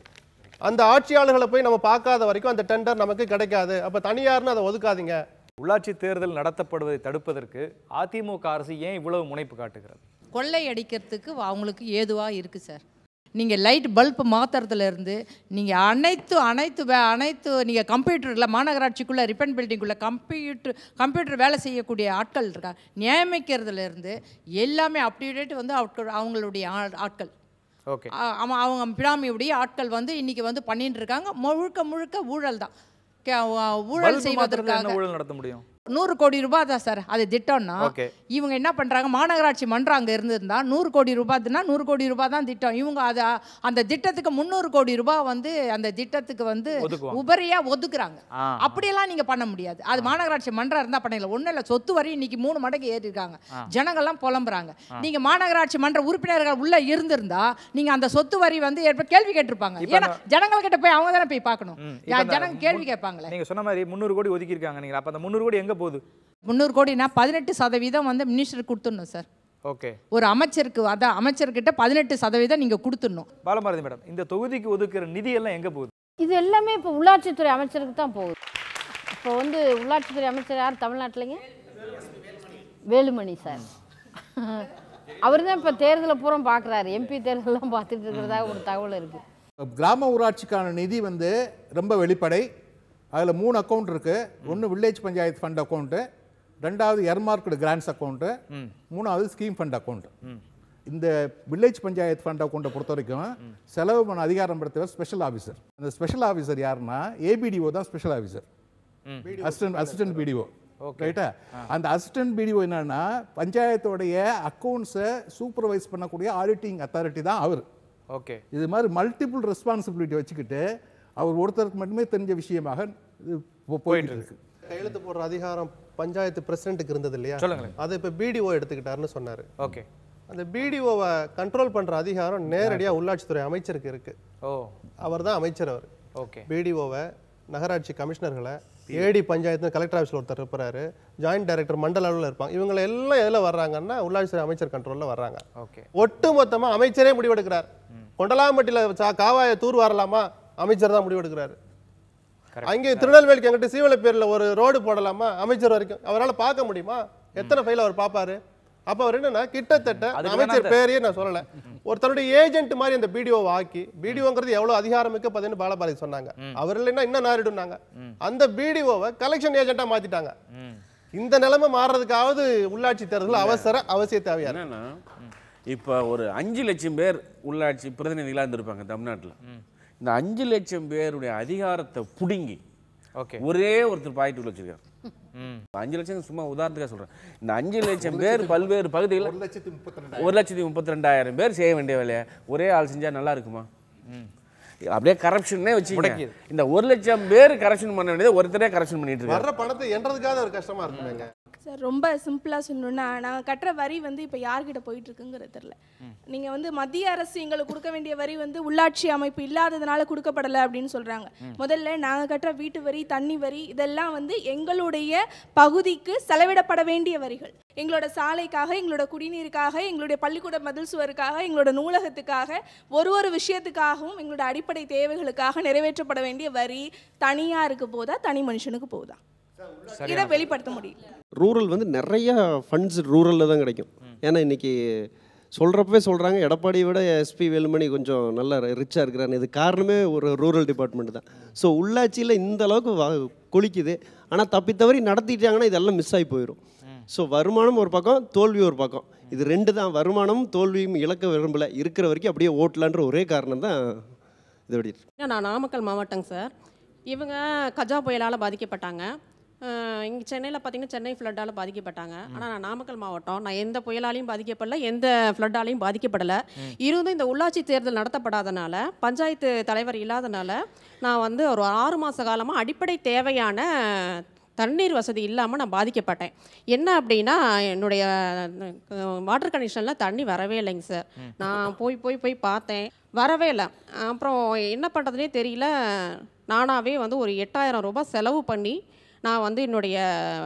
அந்த ஆட்சியாளர்களை போய் நம்ம பார்க்காத வரைக்கும் அந்த டெண்டர் நமக்கு கிடைக்காது அப்போ தனியார்னு அதை ஒதுக்காதீங்க உள்ளாட்சி தேர்தல் நடத்தப்படுவதை தடுப்பதற்கு அதிமுக அரசு ஏன் இவ்வளவு முனைப்பு காட்டுகிறது கொள்ளை அடிக்கிறதுக்கு அவங்களுக்கு ஏதுவாக இருக்குது சார் நீங்கள் லைட் பல்ப் மாற்றுறதுலேருந்து நீங்கள் அனைத்து அனைத்து வே அனைத்து நீங்கள் கம்ப்யூட்டரில் மாநகராட்சிக்குள்ளே ரிப்பன் பில்டிங்குள்ளே கம்ப்யூட்டர் கம்ப்யூட்டர் வேலை செய்யக்கூடிய ஆட்கள் இருக்கா நியமிக்கிறதுலேருந்து எல்லாமே அப்டேட் வந்து ஆட்கள் அவங்களுடைய ஆ- ஆட்கள் ஓகே ஆ- ஆமா அவங்க பிராமியுடைய ஆட்கள் வந்து இன்னைக்கு வந்து பண்ணிட்டு இருக்காங்க முழுக்க முழுக்க ஊழல் தான் கே- ஊழல் பல்பு மாத்திரத்துல செய்வதற்காக என்ன ஊழல் நடத்த முடியும் நூறு கோடி ரூபாய் தான் சார் அது திட்டம்னா ஓகே இவங்க என்ன பண்ணுறாங்க மாநகராட்சி மன்றம் அங்கே இருந்திருந்தா நூறு கோடி ரூபாய்னா நூறு கோடி ரூபாய் தான் திட்டம் இவங்க அதை அந்த திட்டத்துக்கு முந்நூறு கோடி ரூபாய் வந்து அந்த திட்டத்துக்கு வந்து ஒதுக்குவாங்க. உபரியாக ஒதுக்குறாங்க ஆ. அப்படியெல்லாம் நீங்கள் பண்ண முடியாது அது மாநகராட்சி மன்றம் இருந்தால் பண்ணல ஒன்றும் இல்லை சொத்து வரி இன்னைக்கு மூணு மடங்கு ஏறிருக்காங்க ஆ. ஜனங்கள்லாம் புலம்புறாங்க ஆ. நீங்கள் மாநகராட்சி மன்ற உறுப்பினர்கள் உள்ளே இருந்திருந்தா நீங்கள் அந்த சொத்து வரி வந்து ஏற்ப கேள்வி கேட்டிருப்பாங்க இப்ப ஏன்னா ஜனங்கள்கிட்ட போய் அவங்க தானே போய் பார்க்கணும் ம், யா- இப்ப அந்த ஜனங்க கேள்வி கேட்பாங்களே நீங்க சொன்ன மாதிரி முந்நூறு கோடி ஒதுக்கி இருக்காங்க நீங்க அப்ப அந்த முந்நூறு கோடி எங்க போகுது முந்நூறு கோடினா பதினெட்டு சதவீதம் வந்து மினிஸ்டருக்கு கொடுத்துடணும் சார் ஓகே ஒரு அமைச்சருக்கு அதான் அமைச்சர்கிட்ட பதினெட்டு சதவீதம் நீங்கள் கொடுத்துடணும் பாலமாரதி மேடம் இந்த தொகுதிக்கு ஒதுக்குற நிதி எல்லாம் எங்க போகுது இது எல்லாமே இப்போ உள்ளாட்சித்துறை அமைச்சருக்கு தான் போகுது இப்போ வந்து உள்ளாட்சித்துறை அமைச்சர் யார் தமிழ்நாட்டிலைங்க வேலுமணி சார் அவர் தான் இப்போ தேர்தலை பூரா பார்க்குறாரு எம்பி தேர்தலெல்லாம் பார்த்துட்டு இருக்கிறதா ஒரு தகவல் இருக்குது கிராம ஊராட்சிக்கான நிதி வந்து ரொம்ப வெளிப்படை அதில் மூணு அக்கௌண்ட் இருக்குது ஒன்று வில்லேஜ் பஞ்சாயத்து ஃபண்ட் அக்கௌண்ட்டு ரெண்டாவது எர்மார்க்டு கிராண்ட்ஸ் அக்கௌண்ட்டு மூணாவது ஸ்கீம் ஃபண்ட் அக்கௌண்ட் இந்த வில்லேஜ் பஞ்சாயத்து ஃபண்ட் அக்கௌண்ட்டை பொறுத்த வரைக்கும் செலவு பண்ண அதிகாரம் படுத்தவர் ஸ்பெஷல் ஆஃபீஸர் அந்த ஸ்பெஷல் ஆஃபீஸர் யாருன்னா ஏபிடிஓ தான் special officer assistant assistant BDO ரைட்டா அந்த அசிஸ்டன்ட் பிடிஓ என்னன்னா பஞ்சாயத்தோடைய அக்கௌண்ட்ஸை சூப்பர்வைஸ் பண்ணக்கூடிய ஆடிட்டிங் அத்தாரிட்டி தான் அவர் ஓகே இது மாதிரி மல்டிபிள் ரெஸ்பான்சிபிலிட்டி வச்சுக்கிட்டு அவர் ஒருத்தருக்கு மட்டுமே தெரிஞ்ச விஷயமாக இது போ- போயிட்டு இருக்கு கையெழுத்து போடுற அதிகாரம் பஞ்சாயத்து பிரசிடென்ட்டுக்கு இருந்தது இல்லையா சொல்லுங்களேன். அதை இப்போ பிடிஓ எடுத்துக்கிட்டாருன்னு சொன்னார் ஓகே அந்த பிடிஓவை கண்ட்ரோல் பண்ணுற அதிகாரம் நேரடியாக உள்ளாட்சித்துறை அமைச்சருக்கு இருக்கு ஓ அவர் தான் அமைச்சர் அவர் ஓகே பிடிஓவை நகராட்சி கமிஷனர்களை ஏடி பஞ்சாயத்து கலெக்டர் ஆஃபீஸில் ஒருத்தர் இருப்பாரு ஜாயின்ட் டைரக்டர் மண்டல அளவில் இருப்பாங்க இவங்க எல்லாம் எதில் வர்றாங்கன்னா உள்ளாட்சித்துறை அமைச்சர் கண்ட்ரோலில் வர்றாங்க ஓகே ஒட்டு மொத்தமாக அமைச்சரே முடிவெடுக்கிறார் கொண்டலாம்பட்டியில் சா காவாயை தூர் வரலாமா அமைச்சர் தான் முடிவெடுக்கிறாரு அங்கே திருநெல்வேலிக்கு எங்கிட்ட சீவல பேர்ல ஒரு ரோடு போடலாமா அமைச்சர் வரைக்கும் அவரால் பார்க்க முடியுமா எத்தனை ஃபைல் அவர் பார்ப்பாரு அப்ப அவர் என்னன்னா கிட்டத்தட்ட அதுக்கு அமைச்சர் வேணா அந்த- பேரையே நான் சொல்லல ஒரு தன்னுடைய ஏஜென்ட் மாதிரி அந்த பிடிஓவை ஆக்கி பிடிஓங்கிறது எவ்வளவு அதிகாரமிக்க பதினு பாலபாரதி சொன்னாங்க அவர் இல்லைன்னா இன்னும் நாரிடுனாங்க அந்த பிடிஓவை கலெக்ஷன் ஏஜென்ட்டா மாத்திட்டாங்க இந்த நிலைமை மாறுறதுக்காவது உள்ளாட்சி தேர்தல் அவசர அவசிய தேவையா இருக்கு. என்னன்னா இப்போ ஒரு அஞ்சு லட்சம் பேர் உள்ளாட்சி பிரதிநிதிகளாக இருந்திருப்பாங்க தமிழ்நாட்டில் இந்த அஞ்சு லட்சம் பேருடைய அதிகாரத்தை பிடுங்கி ஓகே ஒரே ஒருத்தர் பாயிண்ட் வச்சிருக்காரு அஞ்சு லட்சம் சும்மா உதாரணத்துக்காக சொல்றேன் இந்த அஞ்சு லட்சம் பேர் பல்வேறு பகுதிகளில் ஒரு லட்சத்தி முப்பத்தி ஒரு லட்சத்தி முப்பத்தி ரெண்டாயிரம் பேர் செய்ய வேண்டிய வேலையை ஒரே ஆள் செஞ்சா நல்லா இருக்குமா அப்படியே கரப்ஷனே வச்சு முடக்கியது. இந்த ஒரு லட்சம் பேர் கரப்ஷன் பண்ண வேண்டியது ஒருத்தரே கரப்ஷன் பண்ணிட்டு இருக்காரு வர்ற பணத்தை என்றதுக்காக ஒரு கஷ்டமா இருக்குங்க சார் ரொம்ப சிம்பிளாக சொல்லணும்னா நாங்கள் கட்டுற வரி வந்து இப்போ யார்கிட்ட போயிட்டு இருக்குங்கிறது தெரில நீங்கள் வந்து மத்திய அரசு எங்களுக்கு கொடுக்க வேண்டிய வரி வந்து உள்ளாட்சி அமைப்பு இல்லாததுனால கொடுக்கப்படலை அப்படின்னு சொல்கிறாங்க முதல்ல நாங்கள் கட்டுற வீட்டு வரி தண்ணி வரி இதெல்லாம் வந்து எங்களுடைய பகுதிக்கு செலவிடப்பட வேண்டிய வரிகள் எங்களோட சாலைக்காக எங்களோட குடிநீருக்காக எங்களுடைய பள்ளிக்கூட மதில் சுவருக்காக எங்களோட நூலகத்துக்காக ஒரு ஒரு விஷயத்துக்காகவும் எங்களோட அடிப்படை தேவைகளுக்காக நிறைவேற்றப்பட வேண்டிய வரி தனியாருக்கு போதா தனி மனுஷனுக்கு போதா இதை வெளிப்படுத்த முடியல ரூரல் வந்து நிறைய ஃபண்ட்ஸ் ரூரலில் தான் கிடைக்கும் ஏன்னா இன்னைக்கு சொல்கிறப்பவே சொல்கிறாங்க எடப்பாடியை விட எஸ்பி வேலுமணி கொஞ்சம் நல்லா ரிச்சாக இருக்கிறாரு இது காரணமே ஒரு ரூரல் டிபார்ட்மெண்ட் தான் ஸோ உள்ளாட்சியில் இந்த அளவுக்கு வா கொளிக்குது ஆனால் தப்பி தவறி நடத்திட்டாங்கன்னா இதெல்லாம் மிஸ் ஆகி போயிடும் ஸோ வருமானம் ஒரு பக்கம் தோல்வி ஒரு பக்கம் இது ரெண்டு தான் வருமானமும் தோல்வியும் இழக்க விரும்பல இருக்கிற வரைக்கும் அப்படியே ஓட்டலான்ற ஒரே காரணம் தான் இது ஓடிட்டு இருக்கு. நான் நாமக்கல் மாவட்டங்க சார் இவங்க கஜா புயலால் பாதிக்கப்பட்டாங்க இங்கே சென்னையில் பார்த்தீங்கன்னா சென்னை ஃப்ளட்டால் பாதிக்கப்பட்டாங்க ஆனால் நான் நாமக்கல் மாவட்டம் நான் எந்த புயலாலையும் பாதிக்கப்படல எந்த ஃப்ளட்டாலையும் பாதிக்கப்படலை இருந்தும் இந்த உள்ளாட்சி தேர்தல் நடத்தப்படாதனால பஞ்சாயத்து தலைவர் இல்லாதனால நான் வந்து ஒரு ஆறு மாத காலமாக அடிப்படை தேவையான தண்ணீர் வசதி இல்லாமல் நான் பாதிக்கப்பட்டேன் என்ன அப்படின்னா என்னுடைய வாட்டர் கனெக்ஷனில் தண்ணி வரவே இல்லைங்க சார் நான் போய் போய் போய் பார்த்தேன் வரவே இல்லை அப்புறம் என்ன பண்ணுறதுனே தெரியல நானாகவே வந்து ஒரு எட்டாயிரம் ரூபாய் செலவு பண்ணி நான் வந்து என்னுடைய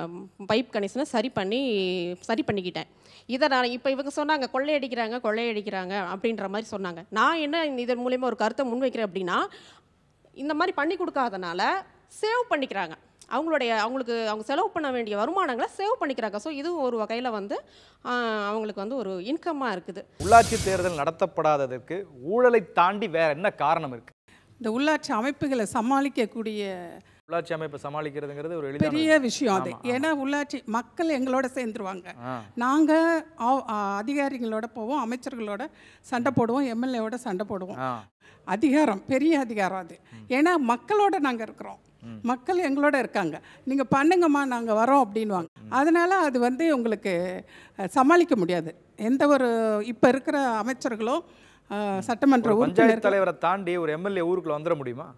பைப் கனெக்ஷனை சரி பண்ணி சரி பண்ணிக்கிட்டேன் இதை நான் இப்போ இவங்க சொன்னாங்க கொள்ளையடிக்கிறாங்க கொள்ளையடிக்கிறாங்க அப்படின்ற மாதிரி சொன்னாங்க நான் என்ன இதன் மூலியமாக ஒரு கருத்தை முன்வைக்கிறேன் அப்படின்னா இந்த மாதிரி பண்ணி கொடுக்காதனால சேவ் பண்ணிக்கிறாங்க அவங்களுடைய அவங்களுக்கு அவங்க செலவு பண்ண வேண்டிய வருமானங்களை சேவ் பண்ணிக்கிறாங்க ஸோ இதுவும் ஒரு வகையில் வந்து ஆஹ், அவங்களுக்கு வந்து ஒரு இன்கம்மாக இருக்குது உள்ளாட்சி தேர்தல் நடத்தப்படாததற்கு ஊழலை தாண்டி வேற என்ன காரணம் இருக்கு இந்த உள்ளாட்சி அமைப்புகளை சமாளிக்கக்கூடிய உள்ளாட்சி அமைப்பை சமாளிக்கிறதுங்கிறது ஒரு எளிதான பெரிய விஷயம் அது ஆமா, ஏன்னா உள்ளாட்சி மக்கள் எங்களோட சேர்ந்துருவாங்க ஆ. நாங்கள் அதிகாரிகளோட போவோம் அமைச்சர்களோட சண்டை போடுவோம் எம்எல்ஏவோட சண்டை போடுவோம் ஆ. அதிகாரம் பெரிய அதிகாரம் அது ஏன்னா மக்களோட நாங்கள் இருக்கிறோம் மக்கள் எங்களோட இருக்காங்க நீங்கள் பண்ணுங்கம்மா நாங்கள் வரோம் அப்படின்வாங்க அதனால அது வந்து உங்களுக்கு அஹ், சமாளிக்க முடியாது எந்த ஒரு இப்போ இருக்கிற அமைச்சர்களோ அஹ், சட்டமன்ற ஒரு பஞ்சாயத்து உறுப்பினர்கள் தலைவரை தாண்டி ஒரு எம்எல்ஏ ஊருக்குள்ள வந்துட முடியுமா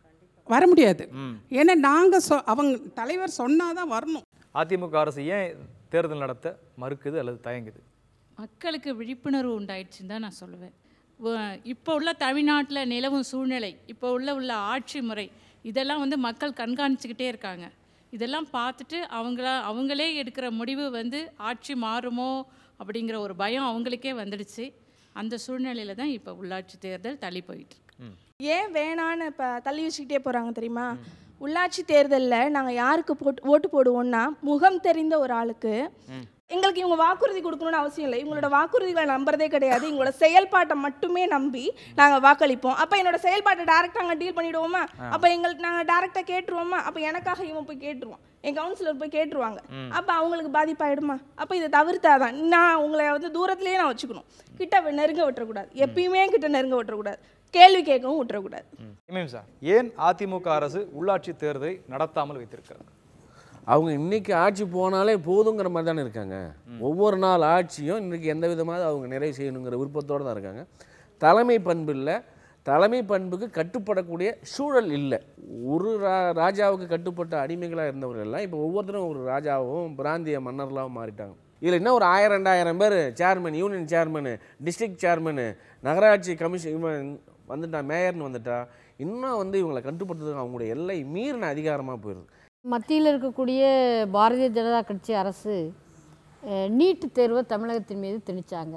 வர முடியாது ம். ஏன்னா நாங்கள் சொ அவங்க தலைவர் சொன்னாதான் வரணும் அதிமுக அரசு ஏன் தேர்தல் நடத்த மறுக்குது அல்லது தயங்குது மக்களுக்கு விழிப்புணர்வு உண்டாயிடுச்சுன்னு தான் நான் சொல்லுவேன் வ- இப்போ உள்ள தமிழ்நாட்டில் நிலவும் சூழ்நிலை இப்போ உள்ள உள்ள ஆட்சி முறை இதெல்லாம் வந்து மக்கள் கண்காணிச்சுக்கிட்டே இருக்காங்க இதெல்லாம் பார்த்துட்டு அவங்கள அவங்களே எடுக்கிற முடிவு வந்து ஆட்சி மாறுமோ அப்படிங்கிற ஒரு பயம் அவங்களுக்கே வந்துடுச்சு அந்த சூழ்நிலையில தான் இப்போ உள்ளாட்சி தேர்தல் தள்ளி போயிட்டு இருக்கு ஏன் வேணான்னு இப்போ தள்ளி வச்சுக்கிட்டே போகிறாங்க தெரியுமா உள்ளாட்சி தேர்தலில் நாங்கள் யாருக்கு போட்டு ஓட்டு போடுவோம்னா முகம் தெரிந்த ஒரு ஆளுக்கு எங்களுக்கு இவங்க வாக்குறுதி கொடுக்கணும்னு அவசியம் இல்லை இவங்களோட வாக்குறுதிகளை நம்புறதே கிடையாது இவங்களோட செயல்பாட்டை மட்டுமே நம்பி நாங்கள் வாக்களிப்போம் அப்போ என்னோட செயல்பாட்டை டேரெக்டாக அங்கே டீல் பண்ணிடுவோமா அப்போ எங்களுக்கு நாங்கள் டேரெக்டாக கேட்டுருவோமா அப்போ எனக்காக இவன் போய் கேட்டுருவான் என் கவுன்சிலர் போய் கேட்டுருவாங்க அப்போ அவங்களுக்கு பாதிப்பாயிடுமா அப்போ இதை தவிர்த்தாதான் நான் உங்களை வந்து தூரத்துலேயே நான் வச்சுக்கணும் கிட்ட நெருங்க விட்டுறக்கூடாது எப்பயுமே கிட்ட நெருங்க விட்டுறக்கூடாது கேள்வி கேட்கவும் விட்டுறக்கூடாது இமயம் சார் ஏன் அதிமுக அரசு உள்ளாட்சி தேர்தலை நடத்தாமல் வைத்திருக்கிறது அவங்க இன்னைக்கு ஆட்சி போனாலே போதுங்கிற மாதிரி தானே இருக்காங்க ஒவ்வொரு நாள் ஆட்சியும் இன்றைக்கி எந்த விதமாக அவங்க நிறைவு செய்யணுங்கிற விருப்பத்தோடு தான் இருக்காங்க தலைமை பண்பு இல்லை தலைமை பண்புக்கு கட்டுப்படக்கூடிய சூழல் இல்லை ஒரு ரா ராஜாவுக்கு கட்டுப்பட்ட அடிமைகளாக இருந்தவர்கள் எல்லாம் இப்போ ஒவ்வொருத்தரும் ஒரு ராஜாவும் பிராந்திய மன்னர்களாகவும் மாறிட்டாங்க இதில் என்ன ஒரு ஆயிரம் ரெண்டாயிரம் பேர் சேர்மன் யூனியன் சேர்மனு டிஸ்ட்ரிக்ட் சேர்மனு நகராட்சி கமிஷன் இவன் வந்துட்டா மேயர்னு வந்துட்டா இன்னும் வந்து இவங்களை கட்டுப்படுத்துறதுக்கு அவங்களுடைய எல்லை மீறின அதிகாரமாக போயிடுது மத்தியில் இருக்கக்கூடிய பாரதிய ஜனதா கட்சி அரசு நீட்டு தேர்வை தமிழகத்தின் மீது திணிச்சாங்க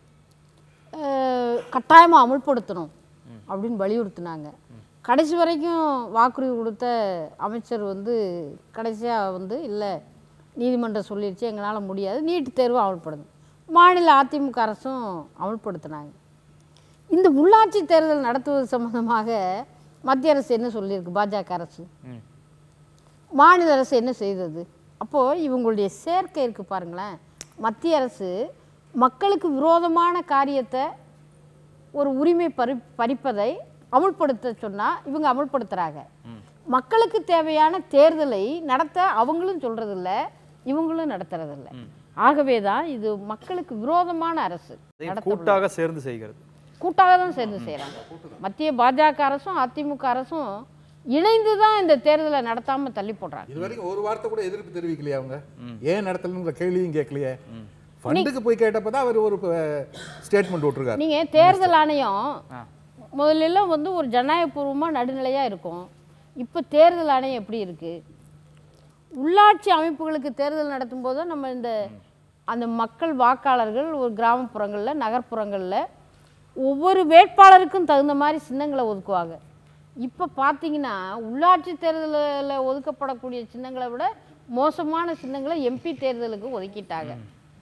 கட்டாயமாக அமுல்படுத்தணும் அப்படின்னு வலியுறுத்தினாங்க கடைசி வரைக்கும் வாக்குறுதி கொடுத்த அமைச்சர் வந்து கடைசியாக வந்து இல்லை நீதிமன்றம் சொல்லிடுச்சு எங்களால் முடியாது நீட்டு தேர்வு அமல்படுத்தணும் மாநில அதிமுக அரசும் அமல்படுத்தினாங்க இந்த உள்ளாட்சி தேர்தல் நடத்துவது சம்பந்தமாக மத்திய அரசு என்ன சொல்லியிருக்கு பாஜக அரசு மாநில அரசு என்ன செய்தது அப்போது இவங்களுடைய சேர்க்கை இருக்குது பாருங்களேன் மத்திய அரசு மக்களுக்கு விரோதமான காரியத்தை ஒரு உரிமை பறி பறிப்பதை அமுல்படுத்த சொன்னால் இவங்க அமுல்படுத்துகிறாங்க மக்களுக்கு தேவையான தேர்தலை நடத்த அவங்களும் சொல்கிறதில்ல இவங்களும் நடத்துறதில்ல ஆகவே தான் இது மக்களுக்கு விரோதமான அரசு நடத்த கூட்டாக சேர்ந்து செய்கிறது கூட்டாக தான் சேர்ந்து செய்கிறாங்க மத்திய பாஜக அரசும் அதிமுக அரசும் இணைந்து தான் இந்த தேர்தலை நடத்தாமல் தள்ளி போடுறாங்க இது வரைக்கும் ஒரு வார்த்தை கூட எதிர்ப்பு தெரிவிக்கலையா அவங்க ஏன் நடத்தலங்கிற கேள்வியும் கேட்கலையே ஃபண்டுக்கு போய் கேட்டப்ப தான் அவர் ஒரு ஸ்டேட்மெண்ட் விட்டுருக்காரு நீங்கள் தேர்தல் ஆணையம் முதல்ல எல்லாம் வந்து ஒரு ஜனநாயகபூர்வமாக நடுநிலையாக இருக்கும் இப்போ தேர்தல் ஆணையம் எப்படி இருக்குது உள்ளாட்சி அமைப்புகளுக்கு தேர்தல் நடத்தும் போது நம்ம இந்த அந்த மக்கள் வாக்காளர்கள் ஒரு கிராமப்புறங்களில் நகர்ப்புறங்களில் ஒவ்வொரு வேட்பாளருக்கும் தகுந்த மாதிரி சின்னங்களை ஒதுக்குவாங்க இப்போ பார்த்தீங்கன்னா உள்ளாட்சி தேர்தலில் ஒதுக்கப்படக்கூடிய சின்னங்களை விட மோசமான சின்னங்களை எம்பி தேர்தலுக்கு ஒதுக்கிட்டாங்க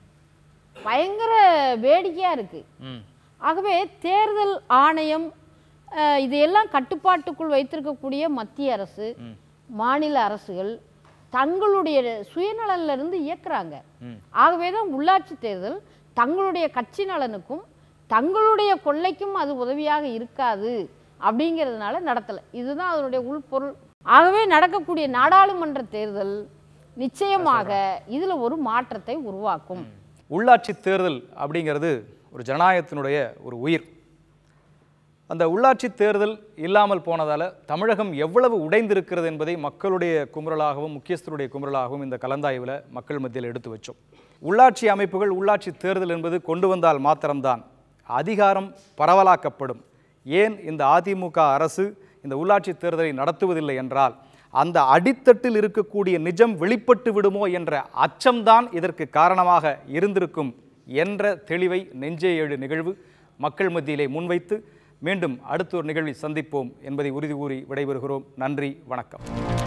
பயங்கர வேடிக்கையாக இருக்குது ஆகவே தேர்தல் ஆணையம் அஹ், இதையெல்லாம் கட்டுப்பாட்டுக்குள் வைத்திருக்கக்கூடிய மத்திய அரசு மாநில அரசுகள் தங்களுடைய சுயநலன்ல இருந்து இயக்குறாங்க ஆகவே தான் உள்ளாட்சி தேர்தல் தங்களுடைய கட்சி நலனுக்கும் தங்களுடைய கொள்ளைக்கும் அது உதவியாக இருக்காது அப்படிங்கிறதுனால நடத்தலை இதுதான் அதனுடைய உள்பொருள் ஆகவே நடக்கக்கூடிய நாடாளுமன்ற தேர்தல் நிச்சயமாக இதில் ஒரு மாற்றத்தை உருவாக்கும் உள்ளாட்சி தேர்தல் அப்படிங்கிறது ஒரு ஜனநாயகத்தினுடைய ஒரு உயிர் அந்த உள்ளாட்சி தேர்தல் இல்லாமல் போனதால் தமிழகம் எவ்வளவு உடைந்திருக்கிறது என்பதை மக்களுடைய குமுறலாகவும் முக்கியஸ்தருடைய குமுறலாகவும் இந்த கலந்தாய்வில் மக்கள் மத்தியில் எடுத்து வச்சோம் உள்ளாட்சி அமைப்புகள் உள்ளாட்சி தேர்தல் என்பது கொண்டு வந்தால் மாத்திரம்தான் அதிகாரம் பரவலாக்கப்படும் ஏன் இந்த அதிமுக அரசு இந்த உள்ளாட்சி தேர்தலை நடத்துவதில்லை என்றால் அந்த அடித்தட்டில் இருக்கக்கூடிய நிஜம் வெளிப்பட்டு விடுமோ என்ற அச்சம்தான் இதற்கு காரணமாக இருந்திருக்கும் என்ற தெளிவை நெஞ்சே ஏழு நிகழ்வு மக்கள் மத்தியிலே முன்வைத்து மீண்டும் அடுத்த ஒரு நிகழ்வில் சந்திப்போம் என்பதை உறுதி கூறி விடைபெறுகிறோம் நன்றி வணக்கம்